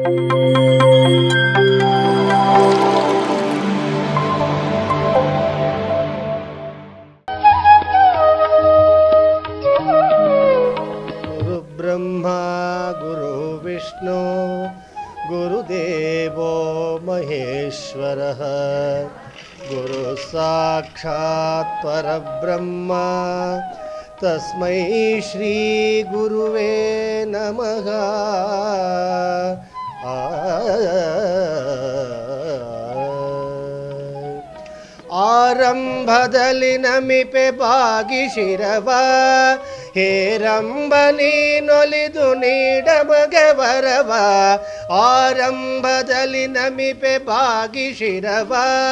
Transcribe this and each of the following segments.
गुरुब्रह्मा गुरुविष्णु गुरुदेवो महेश्वरः गुरुसाक्षात् परब्रह्म तस्मै श्रीगुरुवे नमः आ ಆರಂಭದಲ್ಲಿ ನಮಿಪೆ ಬಾಗಿಸಿರವ ಹೇರಂಬನಿ ನೊಲಿದು ನೀಡಮಗೆ ಬರವ ಆರಂಭದಲ್ಲಿ ನಮಿಪೆ ಬಾಗಿಸಿರವ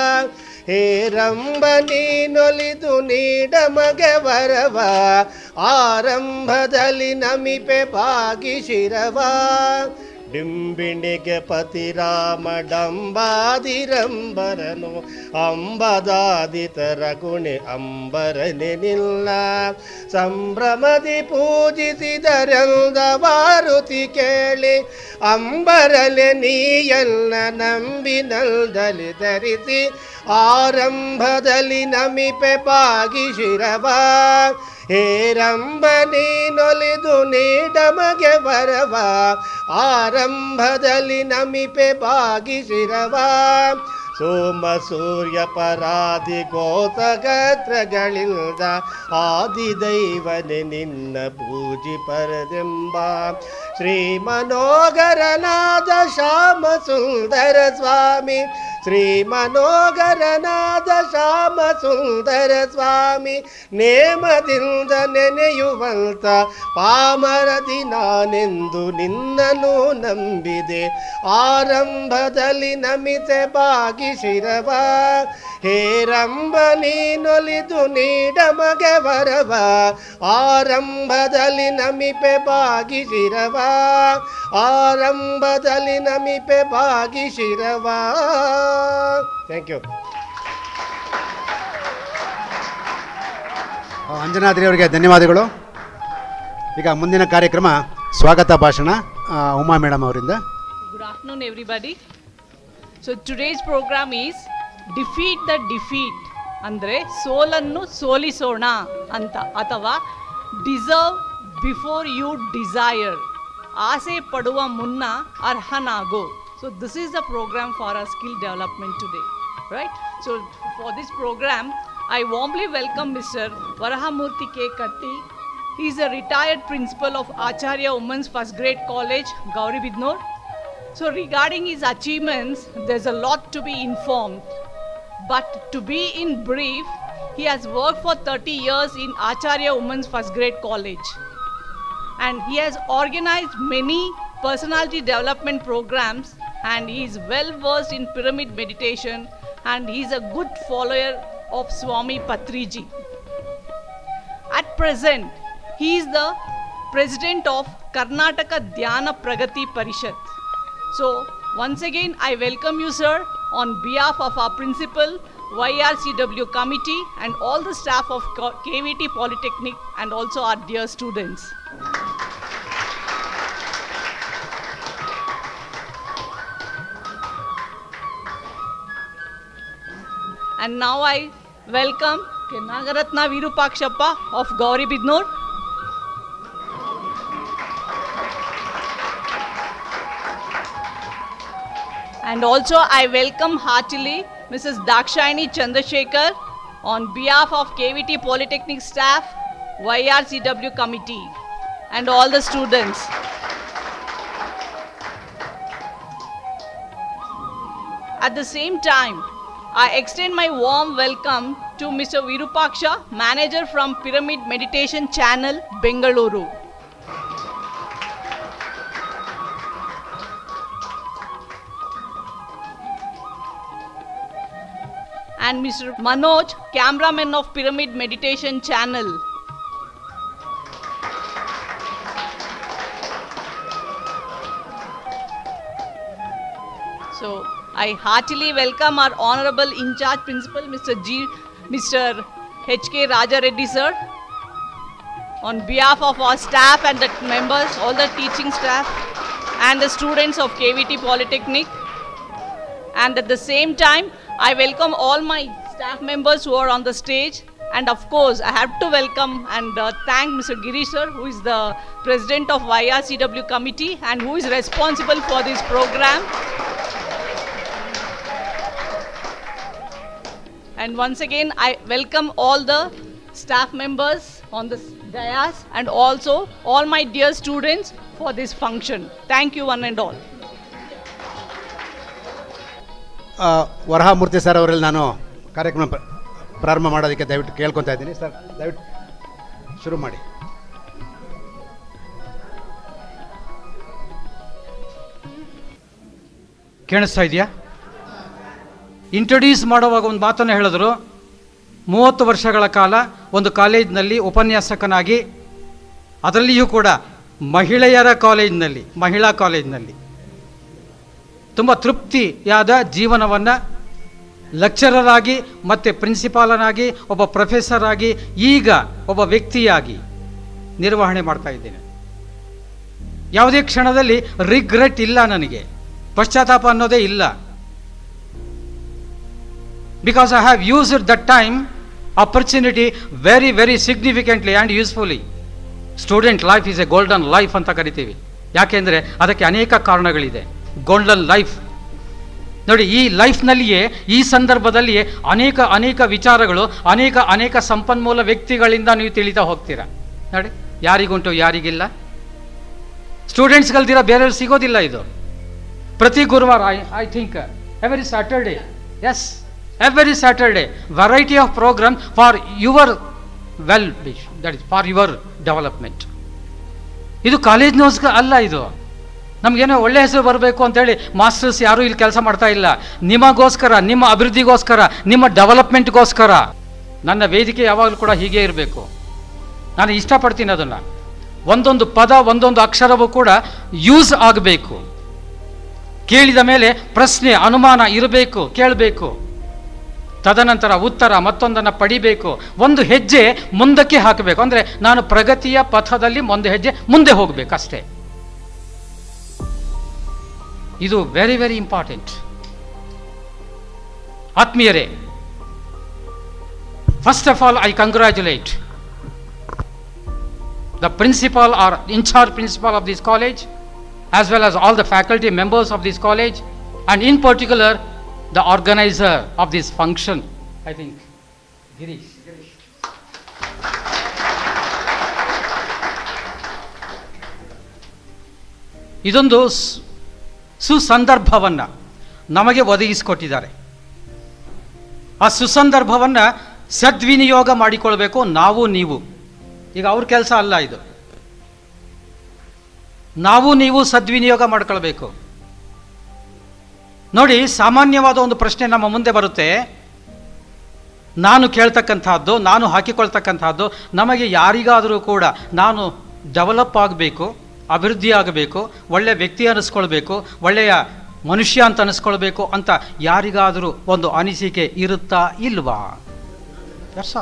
ಹೇರಂಬನಿ ನೊಲಿದು ನೀಡಮಗೆ ಬರವ ಆರಂಭದಲ್ಲಿ ನಮಿಪೆ ಬಾಗಿಸಿರವ ಡಿಂಬಿಣಿಗೆ ಪತಿರಾಮ ಡಂಬಾದಿರಂಬರನು ಅಂಬದಾದಿತರ ಗುಣೆ ಅಂಬರನೆ ನಿಲ್ಲ ಸಂಭ್ರಮದಿ ಪೂಜಿಸಿದರೆಲ್ದ ಮಾರುತಿ ಕೇಳಿ ಅಂಬರಲೆ ನೀಯಲ್ಲ ನಂಬಿನಲ್ದಲ್ಲಿ ಧರಿಸಿ ಆರಂಭದಲ್ಲಿ ನಮಿಪೆ ಬಾಗಿಸಿರವ ಹೇರಂಬ ನೀನೊಲಿದು ನೀಡಮಗೆ ಬರವ ಆರಂಭದಲ್ಲಿ ನಮಿಪೆ ಬಾಗಿಸಿರವ ಸೋಮ ಸೂರ್ಯ ಪರಾದಿ ಗೋತಗತ್ರಗಳಿಲ್ದ ಆದಿದೈವನೆ ನಿನ್ನ ಪೂಜಿ ಪರದೆಂಬ ಶ್ರೀ ಮನೋಗರನಾದ ಶ್ಯಾಮ ಸುಂದರ ಸ್ವಾಮಿ ಶ್ರೀ ಮನೋಗರನಾದ ಶ್ಯಾಮ ಸುಂದರ ಸ್ವಾಮಿ ನೇಮದಿಂದ ನೆನೆಯುವಂತ ಪಾಮರದಿ ನಾನೆಂದು ನಿನ್ನನ್ನು ನಂಬಿದೆ ಆರಂಭದಲ್ಲಿ ನಮಿತೆ ಬಾಗಿಸಿರವ ಹೇರಂಬ ನೀನೊಲಿದು ನೀಡಮಗೆ ಬರವ ಆರಂಭದಲ್ಲಿ ನಮಿಪೆ ಬಾಗಿಸಿರವ ಆರಂಭದಲ್ಲಿ ನಮಿಪೆ ಬಾಗಿಸಿರವ ಥ್ಯಾಂಕ್ ಯು ಅಂಜನಾದ್ರಿ ಅವರಿಗೆ ಧನ್ಯವಾದಗಳು ಈಗ ಮುಂದಿನ ಕಾರ್ಯಕ್ರಮ ಸ್ವಾಗತ ಭಾಷಣ ಆ, ಉಮಾ ಮೇಡಮ್ ಅವರಿಂದ Good afternoon, everybody. So today's program is defeat the defeat ಅಂದರೆ ಸೋಲನ್ನು ಸೋಲಿಸೋಣ ಅಂತ ಅಥವಾ ಡಿಸರ್ವ್ ಬಿಫೋರ್ ಯು ಡಿಸೈರ್ ಆಸೆ ಪಡುವ ಮುನ್ನ ಅರ್ಹನಾಗೋ so this is the program for a skill development today right so for this program I warmly welcome mister Varahamurthy K Katti He is a retired principal of Acharya Women's First Grade College, Gauri Bidnor. So, regarding his achievements, there's a lot to be informed. But to be in brief, he has worked for 30 years in Acharya Women's First Grade College. And he has organized many personality development programs, and he is well versed in pyramid meditation, and he is a good follower of Swami Patriji. At present, he is the president of Karnataka Dhyana Pragati Parishad. So, once again, I welcome you, sir, on behalf of our principal, YRCW committee, and all the staff of Co- KVT Polytechnic, and also our dear students. And now I welcome K. Nagaratna Virupakshappa of Gauri Bidnor. And also I welcome heartily Mrs. Dakshayani Chandrasekhar on behalf of KVT Polytechnic staff, YRCW committee and all the students. At the same time, I extend my warm welcome to Mr. Virupaksha, manager from Pyramid Meditation Channel, Bengaluru. And Mr. Manoj, cameraman of Pyramid Meditation Channel. So I heartily welcome our honorable in-charge principal, Mr. G, Mr. H.K. Raja Reddy sir. On behalf of our staff and the members, all the teaching staff, and the students of KVT Polytechnic. And at the same time, I welcome all my staff members who are on the stage. And of course, I have to welcome and uh, thank Mr. Girish sir, who is the president of YRCW committee and who is responsible for this program. And once again, I welcome all the staff members on the dais and also all my dear students for this function. Thank you, one and all. ಆ, ವರಹಾಮೂರ್ತಿ sir ಅವರಲ್ಲಿ ನಾನು ಕಾರ್ಯಕ್ರಮ ಪ್ರ- ಪ್ರಾರಂಭ ಮಾಡೋದಕ್ಕೆ ದಯವಿಟ್ಟು ಕೇಳ್ಕೊತಾ ಇದ್ದೀನಿ ಸರ್ ದಯವಿಟ್ಟು ಶುರು ಮಾಡಿ ಕೇಳಿಸ್ತಾ ಇದೆಯಾ ಇಂಟ್ರೊಡ್ಯೂಸ್ ಮಾಡುವಾಗ ಒಂದು ಮಾತನ್ನು ಹೇಳಿದ್ರು ಮೂವತ್ತು ವರ್ಷಗಳ ಕಾಲ ಒಂದು ಕಾಲೇಜಿನಲ್ಲಿ ಉಪನ್ಯಾಸಕನಾಗಿ ಅದರಲ್ಲಿಯೂ ಕೂಡ ಮಹಿಳೆಯರ ಕಾಲೇಜಿನಲ್ಲಿ ಮಹಿಳಾ ಕಾಲೇಜಿನಲ್ಲಿ ತುಂಬ ತೃಪ್ತಿಯಾದ ಜೀವನವನ್ನು ಲೆಕ್ಚರರ್ ಆಗಿ ಮತ್ತು ಪ್ರಿನ್ಸಿಪಾಲನಾಗಿ ಒಬ್ಬ ಪ್ರೊಫೆಸರ್ ಆಗಿ ಈಗ ಒಬ್ಬ ವ್ಯಕ್ತಿಯಾಗಿ ನಿರ್ವಹಣೆ ಮಾಡ್ತಾ ಇದ್ದೇನೆ ಯಾವುದೇ ಕ್ಷಣದಲ್ಲಿ ರಿಗ್ರೆಟ್ ಇಲ್ಲ ನನಗೆ ಪಶ್ಚಾತ್ತಾಪ ಅನ್ನೋದೇ ಇಲ್ಲ because I have used that time opportunity very very significantly and usefully student life is a golden life ಅಂತ ಕರಿತೀವಿ ಯಾಕೆಂದರೆ ಅದಕ್ಕೆ ಅನೇಕ ಕಾರಣಗಳಿದೆ ಗೋಲ್ಡನ್ ಲೈಫ್ ನೋಡಿ ಈ ಲೈಫ್ನಲ್ಲಿಯೇ ಈ ಸಂದರ್ಭದಲ್ಲಿಯೇ ಅನೇಕ ಅನೇಕ ವಿಚಾರಗಳು ಅನೇಕ ಅನೇಕ ಸಂಪನ್ಮೂಲ ವ್ಯಕ್ತಿಗಳಿಂದ ನೀವು ತಿಳಿತಾ ಹೋಗ್ತೀರಾ ನೋಡಿ ಯಾರಿಗುಂಟು ಯಾರಿಗಿಲ್ಲ ಸ್ಟೂಡೆಂಟ್ಸ್ಗಲ್ದಿರ ಬೇರೆಯವ್ರು ಸಿಗೋದಿಲ್ಲ ಇದು ಪ್ರತಿ ಗುರುವಾರ I I think every Saturday yes every Saturday variety of program for your well wish that is for your development ಇದು ಕಾಲೇಜ್ನೋಸ್ಕರ ಅಲ್ಲ ಇದು ನಮಗೇನೋ ಒಳ್ಳೆ ಹೆಸರು ಬರಬೇಕು ಅಂತೇಳಿ ಮಾಸ್ಟರ್ಸ್ ಯಾರೂ ಇಲ್ಲಿ ಕೆಲಸ ಮಾಡ್ತಾ ಇಲ್ಲ ನಿಮಗೋಸ್ಕರ ನಿಮ್ಮ ಅಭಿವೃದ್ಧಿಗೋಸ್ಕರ ನಿಮ್ಮ ಡೆವಲಪ್ಮೆಂಟ್ಗೋಸ್ಕರ ನನ್ನ ವೇದಿಕೆ ಯಾವಾಗಲೂ ಕೂಡ ಹೀಗೆ ಇರಬೇಕು ನಾನು ಇಷ್ಟಪಡ್ತೀನಿ ಅದನ್ನು ಒಂದೊಂದು ಪದ ಒಂದೊಂದು ಅಕ್ಷರವೂ ಕೂಡ ಯೂಸ್ ಆಗಬೇಕು ಕೇಳಿದ ಮೇಲೆ ಪ್ರಶ್ನೆ ಅನುಮಾನ ಇರಬೇಕು ಕೇಳಬೇಕು ತದನಂತರ ಉತ್ತರ ಮತ್ತೊಂದನ್ನು ಪಡಿಬೇಕು ಒಂದು ಹೆಜ್ಜೆ ಮುಂದಕ್ಕೆ ಹಾಕಬೇಕು ಅಂದರೆ ನಾನು ಪ್ರಗತಿಯ ಪಥದಲ್ಲಿ ಒಂದು ಹೆಜ್ಜೆ ಮುಂದೆ ಹೋಗಬೇಕು ಅಷ್ಟೇ ಇದು ವೆರಿ ವೆರಿ ಇಂಪಾರ್ಟೆಂಟ್ ಆತ್ಮೀಯರೇ first of all I congratulate the principal or in charge principal of this college as well as all the faculty members of this college and in particular the organizer of this function i think girish ಇದೊಂದು ಸ್- ಸುಸಂದರ್ಭವನ್ನು ನಮಗೆ ಒದಗಿಸಿಕೊಟ್ಟಿದ್ದಾರೆ ಆ ಸುಸಂದರ್ಭವನ್ನು ಸದ್ವಿನಿಯೋಗ ಮಾಡಿಕೊಳ್ಬೇಕು ನಾವು ನೀವು ಈಗ ಅವ್ರ ಕೆಲಸ ಅಲ್ಲ ಇದು ನಾವು ನೀವು ಸದ್ವಿನಿಯೋಗ ಮಾಡ್ಕೊಳ್ಬೇಕು ನೋಡಿ ಸಾಮಾನ್ಯವಾದ ಒಂದು ಪ್ರಶ್ನೆ ನಮ್ಮ ಮುಂದೆ ಬರುತ್ತೆ ನಾನು ಕೇಳ್ತಕ್ಕಂಥದ್ದು ನಾನು ಹಾಕಿಕೊಳ್ತಕ್ಕಂಥದ್ದು ನಮಗೆ ಯಾರಿಗಾದರೂ ಕೂಡ ನಾನು ಡೆವಲಪ್ ಆಗಬೇಕು ಅಭಿವೃದ್ಧಿ ಆಗಬೇಕು ಒಳ್ಳೆಯ ವ್ಯಕ್ತಿ ಅನ್ನಿಸ್ಕೊಳ್ಬೇಕು ಒಳ್ಳೆಯ ಮನುಷ್ಯ ಅಂತ ಅನ್ನಿಸ್ಕೊಳ್ಬೇಕು ಅಂತ ಯಾರಿಗಾದರೂ ಒಂದು ಅನಿಸಿಕೆ ಇರುತ್ತಾ ಇಲ್ವಾ ಎರ್ಸ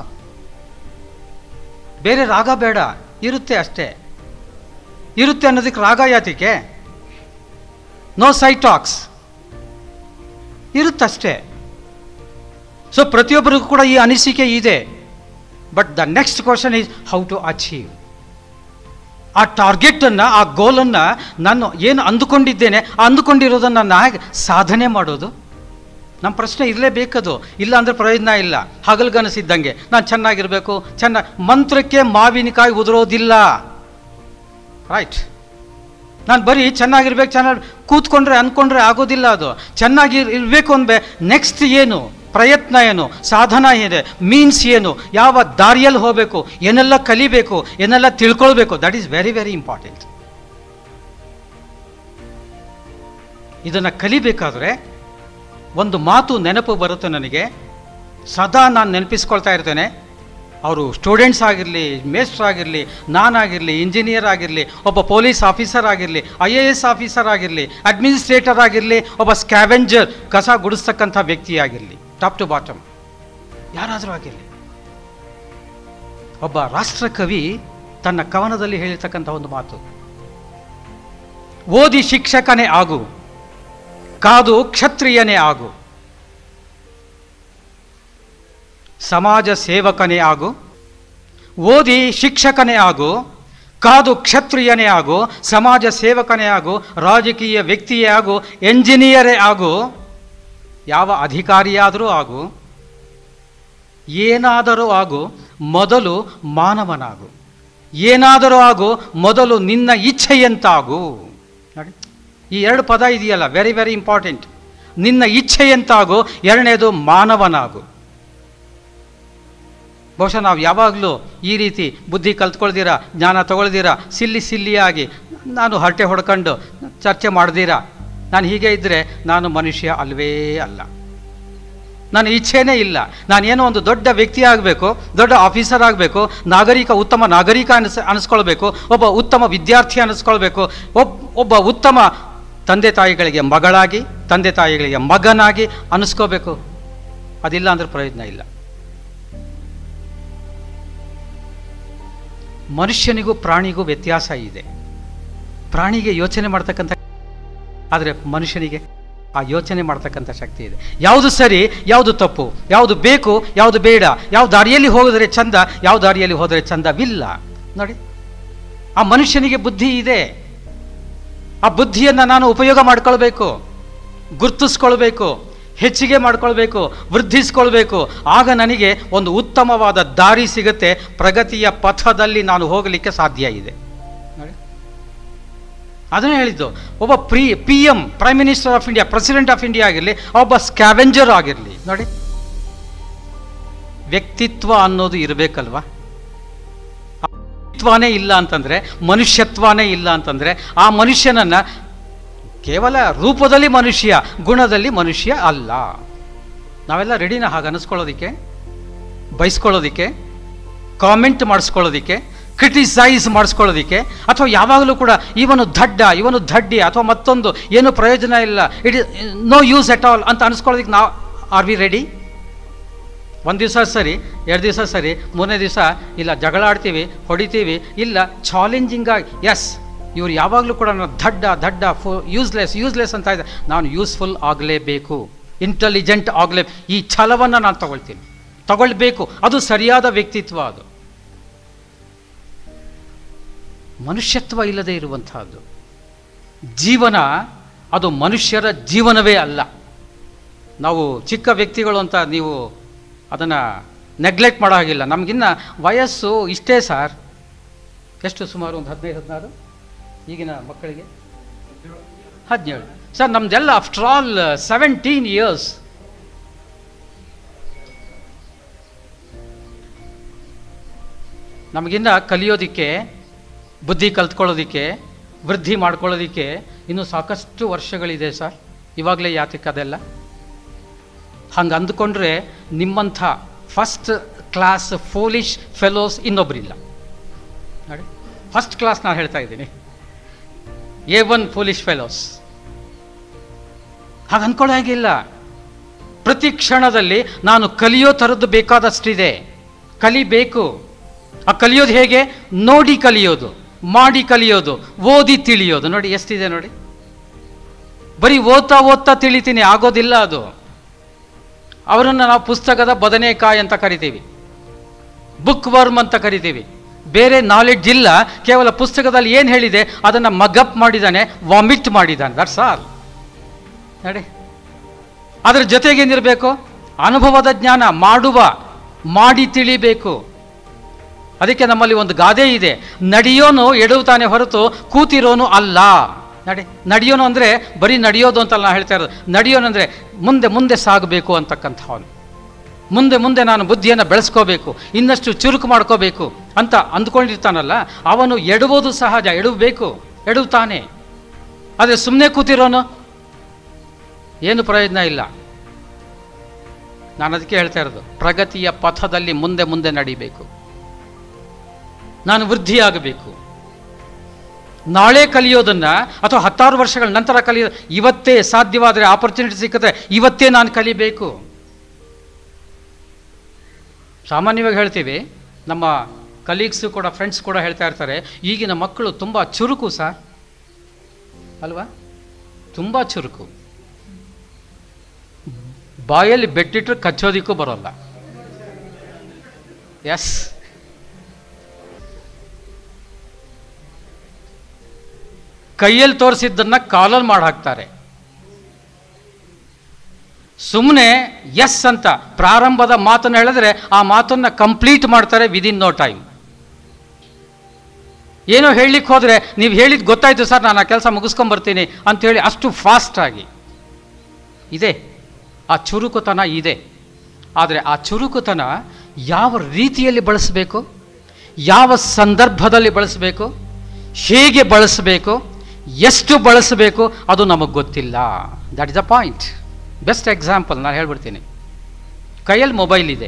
ಬೇರೆ ರಾಗ ಬೇಡ ಇರುತ್ತೆ ಅಷ್ಟೇ ಇರುತ್ತೆ ಅನ್ನೋದಕ್ಕೆ ರಾಗ ಯಾತಿಕೆ ನೋ ಸೈಟಾಕ್ಸ್ ಇರುತ್ತಷ್ಟೇ ಸೊ ಪ್ರತಿಯೊಬ್ಬರಿಗೂ ಕೂಡ ಈ ಅನಿಸಿಕೆ ಇದೆ but the next question is how to achieve ಆ ಟಾರ್ಗೆಟನ್ನು ಆ ಗೋಲನ್ನು ನಾನು ಏನು ಅಂದುಕೊಂಡಿದ್ದೇನೆ ಆ ಅಂದುಕೊಂಡಿರೋದನ್ನು ನಾನು ಹೇಗೆ ಸಾಧನೆ ಮಾಡೋದು ನಮ್ಮ ಪ್ರಶ್ನೆ ಇರಲೇಬೇಕದು ಇಲ್ಲ ಅಂದರೆ ಪ್ರಯೋಜನ ಇಲ್ಲ ಹಗಲ್ಗನಸಿದ್ದಂಗೆ ನಾನು ಚೆನ್ನಾಗಿರಬೇಕು ಚೆನ್ನ ಮಂತ್ರಕ್ಕೆ ಮಾವಿನಕಾಯಿ ಉದುರೋದಿಲ್ಲ ರೈಟ್ ನಾನು ಬರೀ ಚೆನ್ನಾಗಿರ್ಬೇಕು ಚೆನ್ನಾಗಿ ಕೂತ್ಕೊಂಡ್ರೆ ಅಂದ್ಕೊಂಡ್ರೆ ಆಗೋದಿಲ್ಲ ಅದು ಚೆನ್ನಾಗಿ ಇರಬೇಕು ಅಂದ್ಬೆ ನೆಕ್ಸ್ಟ್ ಏನು ಪ್ರಯತ್ನ ಏನು ಸಾಧನ ಏನಿದೆ ಮೀನ್ಸ್ ಏನು ಯಾವ ದಾರಿಯಲ್ಲಿ ಹೋಗಬೇಕು ಏನೆಲ್ಲ ಕಲಿಬೇಕು ಏನೆಲ್ಲ ತಿಳ್ಕೊಳ್ಬೇಕು that is very very important ಇದನ್ನು ಕಲಿಬೇಕಾದ್ರೆ ಒಂದು ಮಾತು ನೆನಪು ಬರುತ್ತೆ ನನಗೆ ಸದಾ ನಾನು ನೆನಪಿಸ್ಕೊಳ್ತಾ ಇರ್ತೇನೆ ಅವರು ಸ್ಟೂಡೆಂಟ್ಸ್ ಆಗಿರಲಿ ಮೇಸ್ಟ್ರ್ ಆಗಿರಲಿ ನಾನಾಗಿರಲಿ ಇಂಜಿನಿಯರ್ ಆಗಿರಲಿ ಒಬ್ಬ ಪೊಲೀಸ್ ಆಫೀಸರ್ ಆಗಿರಲಿ ಐ ಎ ಎಸ್ ಆಫೀಸರ್ ಆಗಿರಲಿ ಅಡ್ಮಿನಿಸ್ಟ್ರೇಟರ್ ಆಗಿರಲಿ ಒಬ್ಬ ಸ್ಕ್ಯಾವೆಂಜರ್ ಕಸ ಗುಡಿಸ್ತಕ್ಕಂಥ ವ್ಯಕ್ತಿ ಆಗಿರಲಿ ಟಾಪ್ ಟು ಬಾಟಮ್ ಯಾರಾದರೂ ಆಗಿರಲಿ ಒಬ್ಬ ರಾಷ್ಟ್ರಕವಿ ತನ್ನ ಕವನದಲ್ಲಿ ಹೇಳಿರ್ತಕ್ಕಂಥ ಒಂದು ಮಾತು ಓದಿ ಶಿಕ್ಷಕನೇ ಆಗು ಕಾದು ಕ್ಷತ್ರಿಯನೇ ಆಗು ಸಮಾಜ ಸೇವಕನೇ ಆಗು ಓದಿ ಶಿಕ್ಷಕನೇ ಆಗು ಕಾದು ಕ್ಷತ್ರಿಯನೇ ಆಗು ಸಮಾಜ ಸೇವಕನೇ ಆಗು ರಾಜಕೀಯ ವ್ಯಕ್ತಿಯೇ ಆಗು ಎಂಜಿನಿಯರೇ ಆಗು ಯಾವ ಅಧಿಕಾರಿಯಾದರೂ ಆಗು ಏನಾದರೂ ಆಗು ಮೊದಲು ಮಾನವನಾಗು ಏನಾದರೂ ಆಗು ಮೊದಲು ನಿನ್ನ ಇಚ್ಛೆಯಂತಾಗು ನೋಡಿ ಈ ಎರಡು ಪದ ಇದೆಯಲ್ಲ ವೆರಿ ವೆರಿ ಇಂಪಾರ್ಟೆಂಟ್ ನಿನ್ನ ಇಚ್ಛೆಯಂತಾಗು ಎರಡನೇದು ಮಾನವನಾಗು ಬಹುಶಃ ನಾವು ಯಾವಾಗಲೂ ಈ ರೀತಿ ಬುದ್ಧಿ ಕಲ್ತ್ಕೊಳ್ದಿರ ಜ್ಞಾನ ತಗೊಳ್ದಿರ ಸಿಲ್ಲಿ ಸಿಲ್ಲಿಯಾಗಿ ನಾನು ಹರಟೆ ಹೊಡ್ಕೊಂಡು ಚರ್ಚೆ ಮಾಡ್ದಿರ ನಾನು ಹೀಗೆ ಇದ್ದರೆ ನಾನು ಮನುಷ್ಯ ಅಲ್ವೇ ಅಲ್ಲ ನನ್ನ ಇಚ್ಛೆನೇ ಇಲ್ಲ ನಾನೇನೋ ಒಂದು ದೊಡ್ಡ ವ್ಯಕ್ತಿ ಆಗಬೇಕು ದೊಡ್ಡ ಆಫೀಸರ್ ಆಗಬೇಕು ನಾಗರಿಕ ಉತ್ತಮ ನಾಗರಿಕ ಅನಿಸ್ ಅನಿಸ್ಕೊಳ್ಬೇಕು ಒಬ್ಬ ಉತ್ತಮ ವಿದ್ಯಾರ್ಥಿ ಅನಿಸ್ಕೊಳ್ಬೇಕು ಒಬ್ ಒಬ್ಬ ಉತ್ತಮ ತಂದೆ ತಾಯಿಗಳಿಗೆ ಮಗಳಾಗಿ ತಂದೆ ತಾಯಿಗಳಿಗೆ ಮಗನಾಗಿ ಅನಿಸ್ಕೋಬೇಕು ಅದಿಲ್ಲ ಅಂದ್ರೆ ಪ್ರಯೋಜನ ಇಲ್ಲ ಮನುಷ್ಯನಿಗೂ ಪ್ರಾಣಿಗೂ ವ್ಯತ್ಯಾಸ ಇದೆ ಪ್ರಾಣಿಗೆ ಯೋಚನೆ ಮಾಡ್ತಕ್ಕಂಥ ಆದರೆ ಮನುಷ್ಯನಿಗೆ ಆ ಯೋಚನೆ ಮಾಡ್ತಕ್ಕಂಥ ಶಕ್ತಿ ಇದೆ ಯಾವುದು ಸರಿ ಯಾವುದು ತಪ್ಪು ಯಾವುದು ಬೇಕು ಯಾವುದು ಬೇಡ ಯಾವ ದಾರಿಯಲ್ಲಿ ಹೋದರೆ ಚಂದ ಯಾವ ದಾರಿಯಲ್ಲಿ ಹೋದರೆ ಚಂದವಿಲ್ಲ ನೋಡಿ ಆ ಮನುಷ್ಯನಿಗೆ ಬುದ್ಧಿ ಇದೆ ಆ ಬುದ್ಧಿಯನ್ನು ನಾನು ಉಪಯೋಗ ಮಾಡ್ಕೊಳ್ಬೇಕು ಗುರ್ತಿಸ್ಕೊಳ್ಬೇಕು ಹೆಚ್ಚಿಗೆ ಮಾಡ್ಕೊಳ್ಬೇಕು ವೃದ್ಧಿಸ್ಕೊಳ್ಬೇಕು ಆಗ ನನಗೆ ಒಂದು ಉತ್ತಮವಾದ ದಾರಿ ಸಿಗುತ್ತೆ ಪ್ರಗತಿಯ ಪಥದಲ್ಲಿ ನಾನು ಹೋಗಲಿಕ್ಕೆ ಸಾಧ್ಯ ಇದೆ ನೋಡಿ ಅದನ್ನೇ ಹೇಳಿದ್ದು ಒಬ್ಬ pre P M prime minister of India president of India ಆಗಿರಲಿ ಒಬ್ಬ ಸ್ಕ್ಯಾವೆಂಜರ್ ಆಗಿರಲಿ ನೋಡಿ ವ್ಯಕ್ತಿತ್ವ ಅನ್ನೋದು ಇರಬೇಕಲ್ವಾ ವ್ಯಕ್ತಿತ್ವನೇ ಇಲ್ಲ ಅಂತಂದ್ರೆ ಮನುಷ್ಯತ್ವನೇ ಇಲ್ಲ ಅಂತಂದ್ರೆ ಆ ಮನುಷ್ಯನನ್ನ ಕೇವಲ ರೂಪದಲ್ಲಿ ಮನುಷ್ಯ ಗುಣದಲ್ಲಿ ಮನುಷ್ಯ ಅಲ್ಲ ನಾವೆಲ್ಲ ರೆಡಿನ ಹಾಗೆ ಅನ್ನಿಸ್ಕೊಳ್ಳೋದಿಕ್ಕೆ ಬಯಸ್ಕೊಳ್ಳೋದಿಕ್ಕೆ ಕಾಮೆಂಟ್ ಮಾಡಿಸ್ಕೊಳ್ಳೋದಿಕ್ಕೆ ಕ್ರಿಟಿಸೈಸ್ ಮಾಡಿಸ್ಕೊಳ್ಳೋದಿಕ್ಕೆ ಅಥವಾ ಯಾವಾಗಲೂ ಕೂಡ ಇವನು ದಡ್ಡ ಇವನು ದಡ್ಡಿ ಅಥವಾ ಮತ್ತೊಂದು ಏನು ಪ್ರಯೋಜನ ಇಲ್ಲ it is no use at all ಅಂತ ಅನಿಸ್ಕೊಳ್ಳೋದಕ್ಕೆ ನಾವು ಆರ್ ವಿ ರೆಡಿ ಒಂದು ದಿವಸ ಸರಿ ಎರಡು ದಿವಸ ಸರಿ ಮೂರನೇ ದಿವಸ ಇಲ್ಲ ಜಗಳ ಆಡ್ತೀವಿ ಹೊಡಿತೀವಿ ಇಲ್ಲ ಚಾಲೆಂಜಿಂಗಾಗಿ ಎಸ್ ಇವ್ರು ಯಾವಾಗಲೂ ಕೂಡ ನಾನು ದಡ್ಡ ದಡ್ಡ ಫು ಯೂಸ್ಲೆಸ್ ಯೂಸ್ಲೆಸ್ ಅಂತ ಇದೆ ನಾನು ಯೂಸ್ಫುಲ್ ಆಗಲೇಬೇಕು ಇಂಟೆಲಿಜೆಂಟ್ ಆಗಲೇ ಈ ಛಲವನ್ನು ನಾನು ತಗೊಳ್ತೀನಿ ತಗೊಳ್ಬೇಕು ಅದು ಸರಿಯಾದ ವ್ಯಕ್ತಿತ್ವ ಅದು ಮನುಷ್ಯತ್ವ ಇಲ್ಲದೆ ಇರುವಂತಹದ್ದು ಜೀವನ ಅದು ಮನುಷ್ಯರ ಜೀವನವೇ ಅಲ್ಲ ನಾವು ಚಿಕ್ಕ ವ್ಯಕ್ತಿಗಳು ಅಂತ ನೀವು ಅದನ್ನು ನೆಗ್ಲೆಕ್ಟ್ ಮಾಡೋ ಹಾಗಿಲ್ಲ ನಮಗಿನ್ನ ವಯಸ್ಸು ಇಷ್ಟೇ ಸರ್ ಎಷ್ಟು ಸುಮಾರು ಒಂದು ಹದಿನೈದು ಹದಿನಾರು ಈಗಿನ ಮಕ್ಕಳಿಗೆ ಹದಿನೇಳು ಸರ್ ನಮ್ದೆಲ್ಲ ಆಫ್ಟರ್ ಆಲ್ ಸೆವೆಂಟೀನ್ ಇಯರ್ಸ್ ನಮಗಿನ್ನ ಕಲಿಯೋದಿಕ್ಕೆ ಬುದ್ಧಿ ಕಲ್ತ್ಕೊಳ್ಳೋದಿಕ್ಕೆ ವೃದ್ಧಿ ಮಾಡ್ಕೊಳ್ಳೋದಿಕ್ಕೆ ಇನ್ನೂ ಸಾಕಷ್ಟು ವರ್ಷಗಳಿದೆ ಸರ್ ಇವಾಗಲೇ ಯಾತಕ್ಕೆ ಅದೆಲ್ಲ ಹಂಗೆ ಅಂದ್ಕೊಂಡ್ರೆ ನಿಮ್ಮಂಥ ಫಸ್ಟ್ ಕ್ಲಾಸ್ ಫೋಲಿಶ್ ಫೆಲೋಸ್ ಇನ್ನೊಬ್ಬರಿಲ್ಲ ನೋಡಿ ಫಸ್ಟ್ ಕ್ಲಾಸ್ ನಾನು ಹೇಳ್ತಾ ಇದ್ದೀನಿ ಎ ಒನ್ ಫೋಲಿಶ್ ಫೆಲೋಸ್ ಹಾಗೆ ಅಂದ್ಕೊಳ್ಳೋ ಹಾಗಿಲ್ಲ ಪ್ರತಿ ಕ್ಷಣದಲ್ಲಿ ನಾನು ಕಲಿಯೋ ಥರದ್ದು ಬೇಕಾದಷ್ಟಿದೆ ಕಲಿಬೇಕು ಆ ಕಲಿಯೋದು ಹೇಗೆ ನೋಡಿ ಕಲಿಯೋದು ಮಾಡಿ ಕಲಿಯೋದು ಓದಿ ತಿಳಿಯೋದು ನೋಡಿ ಎಷ್ಟಿದೆ ನೋಡಿ ಬರೀ ಓದ್ತಾ ಓದ್ತಾ ತಿಳಿತೀನಿ ಆಗೋದಿಲ್ಲ ಅದು ಅವರನ್ನು ನಾವು ಪುಸ್ತಕದ ಬದನೆಕಾಯಿ ಅಂತ ಕರಿತೀವಿ ಬುಕ್ ವರ್ಮ್ ಅಂತ ಕರಿತೀವಿ ಬೇರೆ ನಾಲೆಡ್ಜ್ ಇಲ್ಲ ಕೇವಲ ಪುಸ್ತಕದಲ್ಲಿ ಏನು ಹೇಳಿದೆ ಅದನ್ನು ಮಗಪ್ ಮಾಡಿದ್ದಾನೆ ವಾಮಿಟ್ ಮಾಡಿದ್ದಾನೆ ದಟ್ಸ್ ಆಲ್ ನೋಡಿ ಅದರ ಜೊತೆಗೇನಿರಬೇಕು ಅನುಭವದ ಜ್ಞಾನ ಮಾಡುವ ಮಾಡಿ ತಿಳಿಬೇಕು ಅದಕ್ಕೆ ನಮ್ಮಲ್ಲಿ ಒಂದು ಗಾದೆ ಇದೆ ನಡೆಯೋನು ಎಡುತ್ತಾನೆ ಹೊರತು ಕೂತಿರೋನು ಅಲ್ಲ ನಡಿ ನಡೆಯೋನು ಅಂದರೆ ಬರೀ ನಡೆಯೋದು ಅಂತಲ್ಲ ನಾನು ಹೇಳ್ತಾ ಇರೋದು ನಡೆಯೋನು ಅಂದರೆ ಮುಂದೆ ಮುಂದೆ ಸಾಗಬೇಕು ಅಂತಕ್ಕಂಥವನು ಮುಂದೆ ಮುಂದೆ ನಾನು ಬುದ್ಧಿಯನ್ನು ಬೆಳೆಸ್ಕೋಬೇಕು ಇನ್ನಷ್ಟು ಚುರುಕು ಮಾಡ್ಕೋಬೇಕು ಅಂತ ಅಂದ್ಕೊಂಡಿರ್ತಾನಲ್ಲ ಅವನು ಎಡುವುದು ಸಹಜ ಎಡವಬೇಕು ಎಡುತ್ತಾನೆ ಆದರೆ ಸುಮ್ಮನೆ ಕೂತಿರೋನು ಏನು ಪ್ರಯೋಜನ ಇಲ್ಲ ನಾನು ಅದಕ್ಕೆ ಹೇಳ್ತಾ ಇರೋದು ಪ್ರಗತಿಯ ಪಥದಲ್ಲಿ ಮುಂದೆ ಮುಂದೆ ನಡಿಬೇಕು ನಾನು ವೃದ್ಧಿಯಾಗಬೇಕು ನಾಳೆ ಕಲಿಯೋದನ್ನ ಅಥವಾ ಹತ್ತಾರು ವರ್ಷಗಳ ನಂತರ ಕಲಿಯೋ ಇವತ್ತೇ ಸಾಧ್ಯವಾದರೆ ಆಪರ್ಚುನಿಟಿ ಸಿಕ್ಕಿದ್ರೆ ಇವತ್ತೇ ನಾನು ಕಲಿಬೇಕು ಸಾಮಾನ್ಯವಾಗಿ ಹೇಳ್ತೀವಿ ನಮ್ಮ ಕಲೀಗ್ಸು ಕೂಡ ಫ್ರೆಂಡ್ಸ್ ಕೂಡ ಹೇಳ್ತಾ ಇರ್ತಾರೆ ಈಗಿನ ಮಕ್ಕಳು ತುಂಬ ಚುರುಕು ಸರ್ ಅಲ್ವಾ ತುಂಬ ಚುರುಕು ಬಾಯಲ್ಲಿ ಬೆಟ್ಟಿಟ್ರೆ ಕಚ್ಚೋದಿಕ್ಕೂ ಬರೋಲ್ಲ ಎಸ್ ಕೈಯಲ್ಲಿ ತೋರಿಸಿದ್ದನ್ನ ಕಾಲಲ್ಲಿ ಮಾಡಿ ಹಾಕ್ತಾರೆ ಸುಮ್ಮನೆ ಎಸ್ ಅಂತ ಪ್ರಾರಂಭದ ಮಾತನ್ನು ಹೇಳಿದ್ರೆ ಆ ಮಾತನ್ನು ಕಂಪ್ಲೀಟ್ ಮಾಡ್ತಾರೆ ವಿದಿನ್ ನೋ ಟೈಮ್ ಏನೋ ಹೇಳಲಿಕ್ಕೆ ಹೋದರೆ ನೀವು ಹೇಳಿದ್ದು ಗೊತ್ತಾಯ್ತು ಸರ್ ನಾನು ಆ ಕೆಲಸ ಮುಗಿಸ್ಕೊಂಬರ್ತೀನಿ ಅಂಥೇಳಿ ಅಷ್ಟು ಫಾಸ್ಟಾಗಿ ಇದೆ ಆ ಚುರುಕುತನ ಇದೆ ಆದರೆ ಆ ಚುರುಕುತನ ಯಾವ ರೀತಿಯಲ್ಲಿ ಬಳಸಬೇಕು ಯಾವ ಸಂದರ್ಭದಲ್ಲಿ ಬಳಸಬೇಕು ಹೇಗೆ ಬಳಸಬೇಕು ಎಷ್ಟು ಬಳಸಬೇಕು ಅದು ನಮಗೆ ಗೊತ್ತಿಲ್ಲ that is a point best example ನಾನು ಹೇಳ್ಬಿಡ್ತೀನಿ ಕೈಯಲ್ಲಿ ಮೊಬೈಲ್ ಇದೆ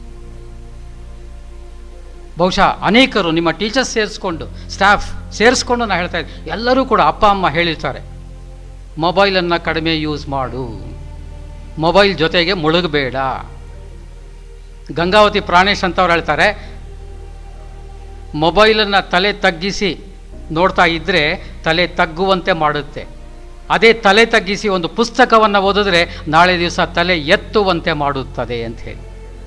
ಬಹುಶಃ ಅನೇಕರು ನಿಮ್ಮ ಟೀಚರ್ಸ್ ಸೇರಿಸ್ಕೊಂಡು ಸ್ಟಾಫ್ ಸೇರಿಸ್ಕೊಂಡು ನಾನು ಹೇಳ್ತಾ ಇದ್ದೀನಿ ಎಲ್ಲರೂ ಕೂಡ ಅಪ್ಪ ಅಮ್ಮ ಹೇಳಿರ್ತಾರೆ ಮೊಬೈಲನ್ನು ಕಡಿಮೆ ಯೂಸ್ ಮಾಡು ಮೊಬೈಲ್ ಜೊತೆಗೆ ಮುಳುಗಬೇಡ ಗಂಗಾವತಿ ಪ್ರಾಣೇಶ್ ಅಂತವ್ರು ಹೇಳ್ತಾರೆ ಮೊಬೈಲನ್ನು ತಲೆ ತಗ್ಗಿಸಿ ನೋಡ್ತಾ ಇದ್ದರೆ ತಲೆ ತಗ್ಗುವಂತೆ ಮಾಡುತ್ತೆ ಅದೇ ತಲೆ ತಗ್ಗಿಸಿ ಒಂದು ಪುಸ್ತಕವನ್ನು ಓದಿದ್ರೆ ನಾಳೆ ದಿವಸ ತಲೆ ಎತ್ತುವಂತೆ ಮಾಡುತ್ತದೆ ಅಂತ ಹೇಳಿ